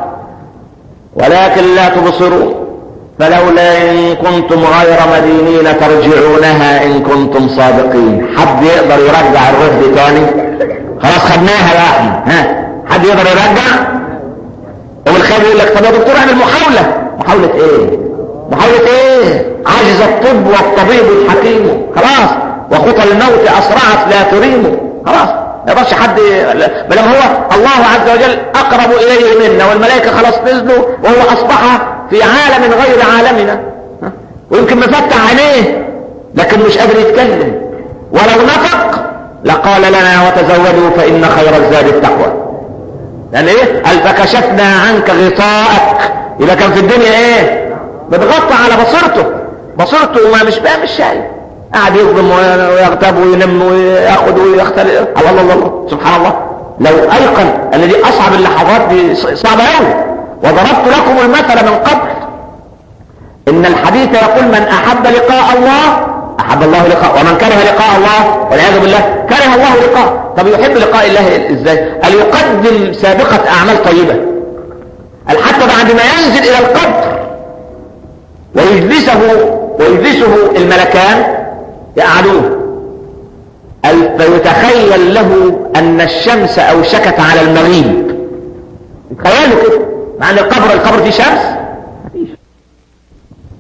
ولكن لا تبصرون فلولا ان كنتم غير مدينين ترجعونها ان كنتم صادقين حد يقدر يرجع الروح دي تاني خلاص خدناها بقى احنا ها حد يقدر يرجع والخير يقول لك طب يا دكتور اعمل محاولة محاولة ايه محاولة ايه عجز الطب والطبيب الحكيم خلاص وخطى الموت اسرعت لا تريم خلاص ما يقدرش حد بل هو الله عز وجل اقرب اليه منا والملائكة خلاص نزلوا وهو اصبح في عالم غير عالمنا ويمكن مفتح عينيه لكن مش قادر يتكلم ولو نفق لقال لنا وتزودوا فان خير الزاد التقوى لان ايه قال فكشفنا عنك غطاءك اذا كان في الدنيا ايه بتغطى على بصيرته بصيرته ما مش بقى مش شايف قاعد يظلم ويغتاب وينم وياخد ويختلف الله الله الله سبحان الله لو ايقن ان دي اصعب اللحظات دي صعبه قوي وضربت لكم المثل من قبل ان الحديث يقول من احب لقاء الله احب الله لقاء ومن كره لقاء الله والعياذ بالله كره الله لقاء طب يحب لقاء الله ازاي قال يقدم سابقة اعمال طيبة قال حتى بعد ما ينزل الى القبر ويجلسه ويجلسه الملكان يقعدوه قال فيتخيل له ان الشمس اوشكت على المغيب تخيلوا كده مع ان القبر القبر فيه شمس مفيش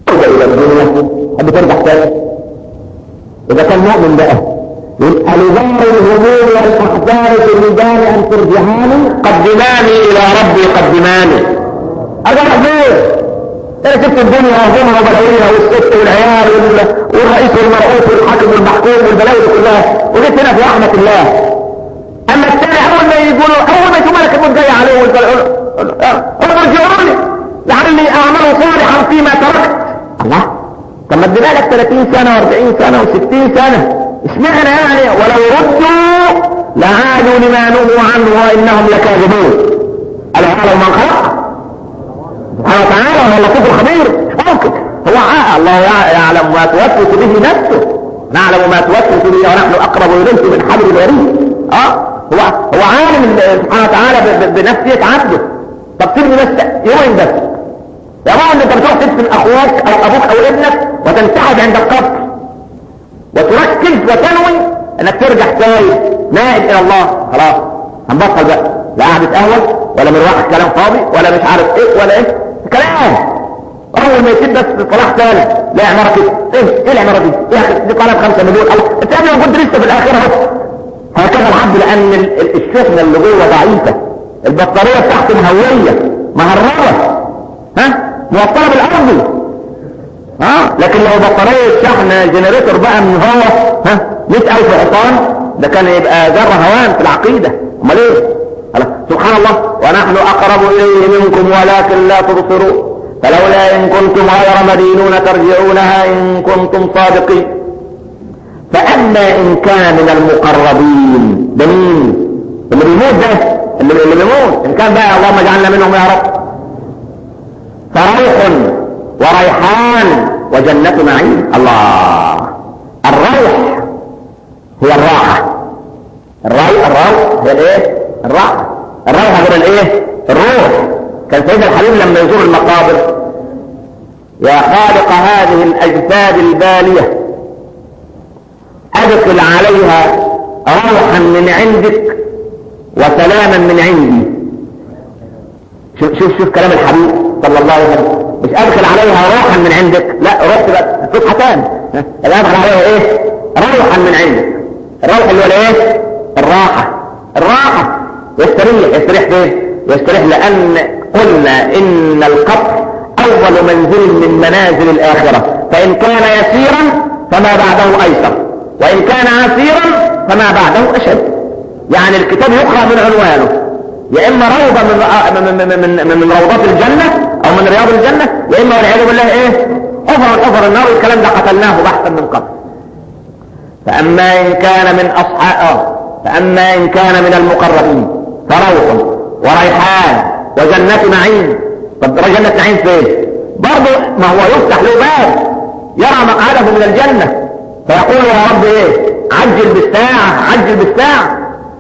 الى الدنيا حب ترجع تاني اذا كان مؤمن بقى يبقى لظهر الهموم والاحزان في الميدان ان ترجعاني قدماني الى ربي قدماني اجرب ليه انا سبت الدنيا وهمها وبلاويها والست والعيال والرئيس والمرؤوس والحاكم والمحكوم والبلاوي كلها وجيت هنا في رحمه الله اما الثاني اول ما يقولوا اول ما يشوف ملك الموت جاي عليه قل ارجعوني لعلي اعمل صالحا فيما تركت الله طب ما ادينا لك 30 سنه و40 سنه و60 سنه اشمعنى يعني ولو ردوا لعادوا لما نهوا عنه وانهم لكاذبون الا يعلم من خلق سبحانه وتعالى وهو اللطيف الخبير ممكن هو الله يعلم ما توسوس به نفسه نعلم ما توسوس به ونحن اقرب اليه من حبل الوريد اه هو هو عالم سبحانه وتعالى بنفسية عبده طب سيبني بس يومين بس يا بابا انت بتروح تدفن اخوك او ابوك او ابنك وتنتحد عند القبر وتركز وتنوي انك ترجع تايب نائب الى الله خلاص هنبطل بقى لا قعدة قهوة ولا مروحة كلام فاضي ولا مش عارف ايه ولا ايه كلام اول ما يسيب بس صلاح ثالث لا عمارة كده ايه ايه العمارة دي ايه دي قناة خمسة مليون الله انت قبل ما كنت لسه في الاخرة اهو هكذا العبد لان الشحنة اللي جوه ضعيفة البطارية بتاعته مهوية مهربة ها موصلة بالارض ها لكن لو بطارية شحن جنريتور بقى من هو ها 100000 حصان ده كان يبقى ذره هوان في العقيدة امال ايه سبحان الله ونحن اقرب اليه منكم ولكن لا تبصرون فلولا ان كنتم غير مدينون ترجعونها ان كنتم صادقين فاما ان كان من المقربين ده مين اللي بيموت ده اللي, اللي بيموت ان كان بقى اللهم اجعلنا منهم يا رب فروح وريحان وجنة نعيم الله الروح هي الراحة الروح الروح هي الايه الراحة الراحة غير الايه الروح كان سيدنا الحبيب لما يزور المقابر يا خالق هذه الاجساد البالية ادخل عليها روحا من عندك وسلاما من عندي شوف شوف شوف كلام الحبيب صلى الله عليه وسلم مش ادخل عليها روحا من عندك لا رحت بقى فتحة تاني ادخل عليها ايه روحا من عندك الروح اللي هو الايه الراحة الراحة يستريح يستريح فين يستريح لان قلنا ان القبر اول منزل من منازل الاخرة فان كان يسيرا فما بعده ايسر وان كان عسيرا فما بعده اشد يعني الكتاب يقرأ من عنوانه يا اما روضة من, من, من, من روضات الجنة او من رياض الجنة يا اما والعياذ بالله ايه حفر حفر النار والكلام ده قتلناه بحثا من قبل فاما ان كان من اصحاب فاما ان كان من المقربين فروح وريحان وجنة نعيم طب جنة نعيم فين برضه ما هو يفتح له باب يرى مقعده من الجنة فيقول يا رب ايه عجل بالساعة عجل بالساعة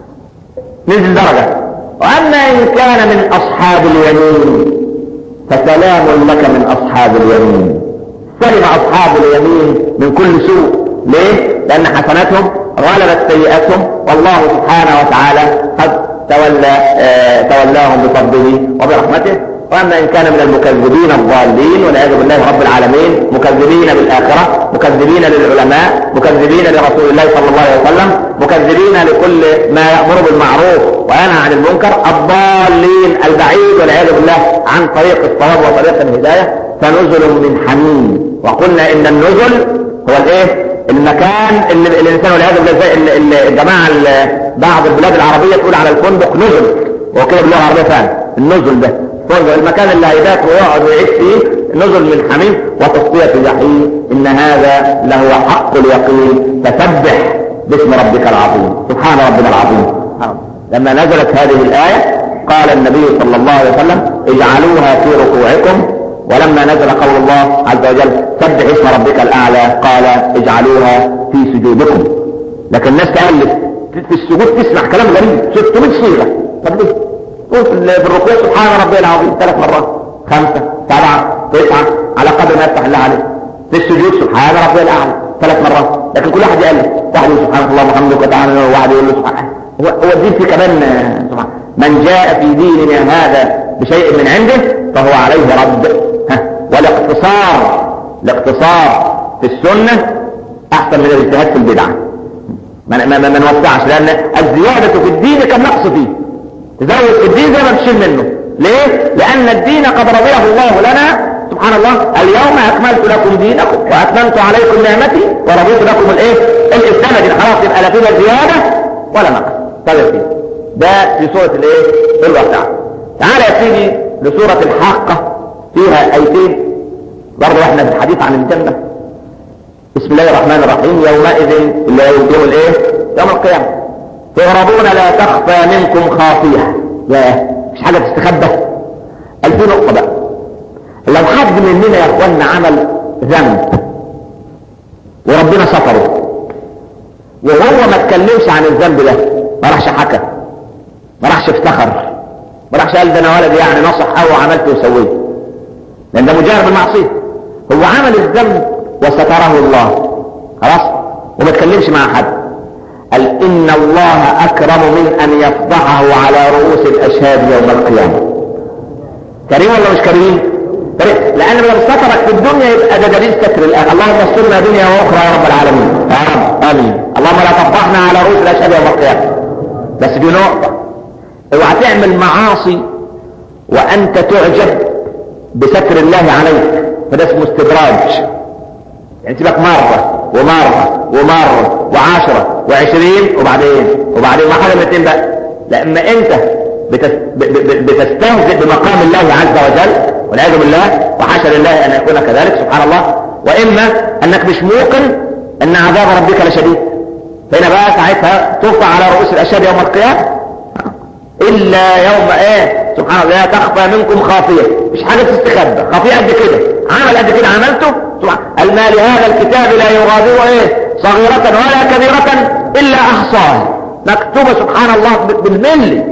نزل درجة واما ان كان من اصحاب اليمين فسلام لك من اصحاب اليمين سلم اصحاب اليمين من كل سوء ليه لان حسناتهم غلبت سيئاتهم والله سبحانه وتعالى قد تولى آه تولاهم بفضله وبرحمته واما ان كان من المكذبين الضالين والعياذ بالله رب العالمين مكذبين بالاخره مكذبين للعلماء مكذبين لرسول الله صلى الله عليه وسلم مكذبين لكل ما يامر بالمعروف وينهى عن المنكر الضالين البعيد والعياذ بالله عن طريق الصواب وطريق الهدايه فنزل من حميم وقلنا ان النزل هو الايه المكان اللي الانسان والعياذ بالله زي الجماعه بعض البلاد العربيه تقول على الفندق نزل وكده باللغه العربيه فعلا النزل ده فندق المكان اللي هيبات ويقعد ويعيش فيه نزل من حميم وتصفيه جحيم ان هذا له حق اليقين فسبح باسم ربك العظيم سبحان ربنا العظيم لما نزلت هذه الايه قال النبي صلى الله عليه وسلم اجعلوها في ركوعكم ولما نزل قول الله عز وجل سبح اسم ربك الاعلى قال اجعلوها في سجودكم لكن الناس تألف في السجود تسمع كلام غريب 600 صيغه طب ليه؟ قول في الركوع سبحان ربي العظيم ثلاث مرات خمسة سبعة تسعة على قدر ما يفتح الله عليه في السجود سبحان ربي الاعلى ثلاث مرات لكن كل واحد يألف واحد يقول سبحان الله وحمدك وتعالى وواحد يقول له سبحان هو هو الدين في كمان سبحان من جاء في ديننا هذا بشيء من عنده فهو عليه رد والاقتصار الاقتصار في السنة احسن من الاجتهاد في البدعة ما ما ما نوسعش لان الزيادة في الدين كان نقص فيه تزود في الدين زي ما تشيل منه ليه؟ لان الدين قد رضيه الله لنا سبحان الله اليوم اكملت لكم دينكم واتممت عليكم نعمتي ورضيت لكم الايه؟ الاسلام دين خلاص يبقى لا فيها زيادة ولا نقص طيب ده في سورة الايه؟ الواقعة تعالى يا سيدي لسورة الحاقة فيها ايتين برضه احنا في الحديث عن الجنة بسم الله الرحمن الرحيم يومئذ اللي هو يوم الايه يوم القيامة تهربون لا تخفى منكم خافية يا مش حاجة تستخبى الفي نقطة بقى لو حد مننا يا اخوانا عمل ذنب وربنا ستره وهو ما اتكلمش عن الذنب ده ما راحش حكى ما راحش افتخر ما راحش قال ده انا ولد يعني نصح او عملت وسويت لان ده مجرد المعصيه هو عمل الذنب وستره الله خلاص وما تكلمش مع حد قال ان الله اكرم من ان يفضحه على رؤوس الاشهاد يوم القيامه كريم ولا مش كريم كريم لان لو سترك في الدنيا يبقى ده دليل ستر الاخره اللهم استرنا دنيا واخرى يا رب العالمين يا رب امين اللهم لا تفضحنا على رؤوس الاشهاد يوم القيامه بس في نقطه اوعى تعمل معاصي وانت تعجب بستر الله عليك فده اسمه استدراج يعني تبقى مرة ومرة ومرة وعشرة وعشرين وبعدين وبعدين ما حاجة من الاثنين بقى لما انت بتس... ب... ب... بتستهزئ بمقام الله عز وجل والعياذ بالله وحاشا لله ان يكون كذلك سبحان الله واما انك مش موقن ان عذاب ربك لشديد فهنا بقى ساعتها ترفع على رؤوس الاشهاد يوم القيامه الا يوم ايه سبحان الله لا تخفى منكم خافية مش حاجة تستخبى خافية قد كده عمل قد كده عملته سبحان المال هذا الكتاب لا يغادر ايه صغيرة ولا كبيرة الا احصاها مكتوبة سبحان الله بالملي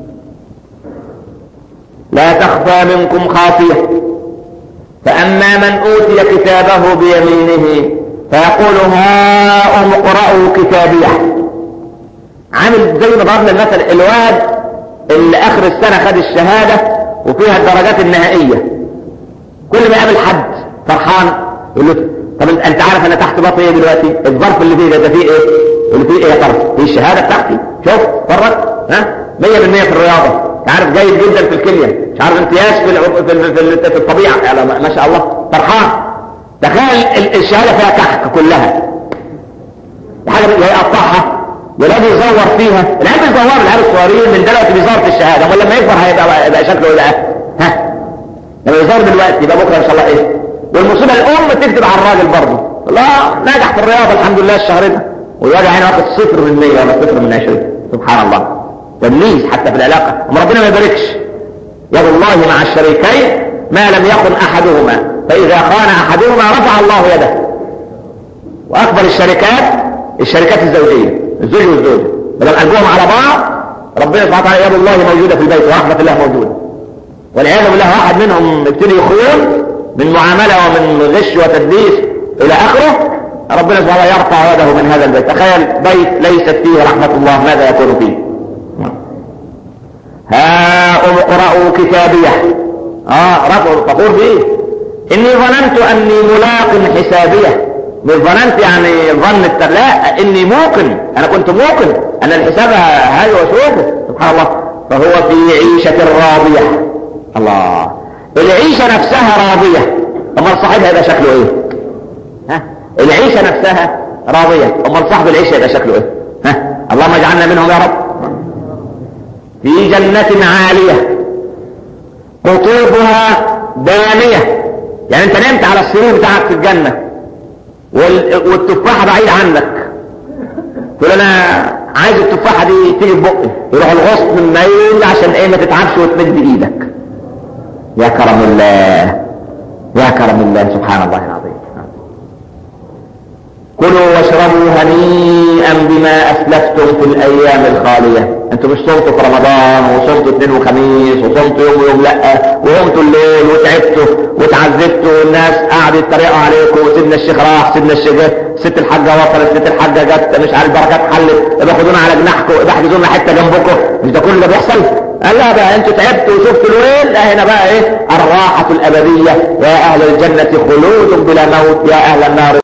لا تخفى منكم خافية فأما من أوتي كتابه بيمينه فيقول هاؤم اقرأوا كتابيه عامل زي ما ضربنا المثل الواد اللي اخر السنة خد الشهادة وفيها الدرجات النهائية كل ما يقابل حد فرحان يقول له طب انت عارف انا تحت باطي ايه دلوقتي الظرف اللي فيه ده فيه ايه اللي فيه ايه يا ترى فيه الشهادة بتاعتي شوف فرق ها 100% في الرياضة انت عارف جيد جدا في الكيمياء مش عارف امتياز في العب... في, في, في, في الطبيعة يعني ما شاء الله فرحان تخيل الشهادة فيها كحك كلها حاجة يقطعها ولازم يزور فيها العيال بيزوروا العيال الصغيرين من دلوقتي بيزور في الشهاده امال لما يكبر هيبقى يبقى شكله ايه بقى ها لما يزور دلوقتي يبقى بكره ان شاء الله ايه والمصيبه الام تكتب على الراجل برضه لا نجح في الرياضه الحمد لله الشهر ده والواد هنا واخد صفر من 100 ولا صفر من 20 سبحان الله تمييز حتى في العلاقه اما ربنا ما يباركش يد الله مع الشريكين ما لم يخن احدهما فاذا خان احدهما رفع الله يده واكبر الشركات الشركات الزوجيه الزوج والزوجة بدل قلبهم على بعض ربنا سبحانه وتعالى يد الله موجودة في البيت ورحمة الله موجودة والعياذ بالله واحد منهم ابتدي يخون من معاملة ومن غش وتدليس إلى آخره ربنا سبحانه وتعالى يرفع يده من هذا البيت تخيل بيت ليست فيه رحمة الله ماذا يكون فيه ها اقرأوا كتابيه اه رفعوا فخور به إني ظننت أني ملاق حسابيه مش ظننت يعني ظن التر... لا اني موقن انا كنت موقن ان الحساب هذا وشوفه سبحان الله فهو في عيشة راضية الله العيشة نفسها راضية امال صاحبها يبقى شكله ايه ها العيشة نفسها راضية امال صاحب العيشة يبقى شكله ايه ها اللهم اجعلنا منهم يا رب في جنة عالية قطوفها دانية يعني انت نمت على السرير بتاعك في الجنة والتفاحة بعيد عنك تقول انا عايز التفاحة دي تيجي في بقي يروح الغصن ميل عشان ايه ما تتعبش وتمد ايدك يا كرم الله يا كرم الله سبحان الله العظيم كلوا واشربوا هنيئا بما اسلفتم في الايام الخالية انتوا مش صمتوا في رمضان وصمتوا اثنين وخميس وصمتوا يوم ويوم لا وقمتوا الليل وتعبتوا وتعذبتوا والناس قعدوا يتريقوا عليكم وسيدنا الشيخ راح سيدنا الشيخ جه ست الحاجه وصلت ست الحاجه جت مش عارف بركات حلت ابقى خدونا على جناحكم ابقى احجزوا لنا حته جنبكم مش ده كل اللي بيحصل قال لا بقى انتوا تعبتوا وشفتوا الويل لا هنا بقى ايه الراحه الابديه يا اهل الجنه خلود بلا موت يا اهل النار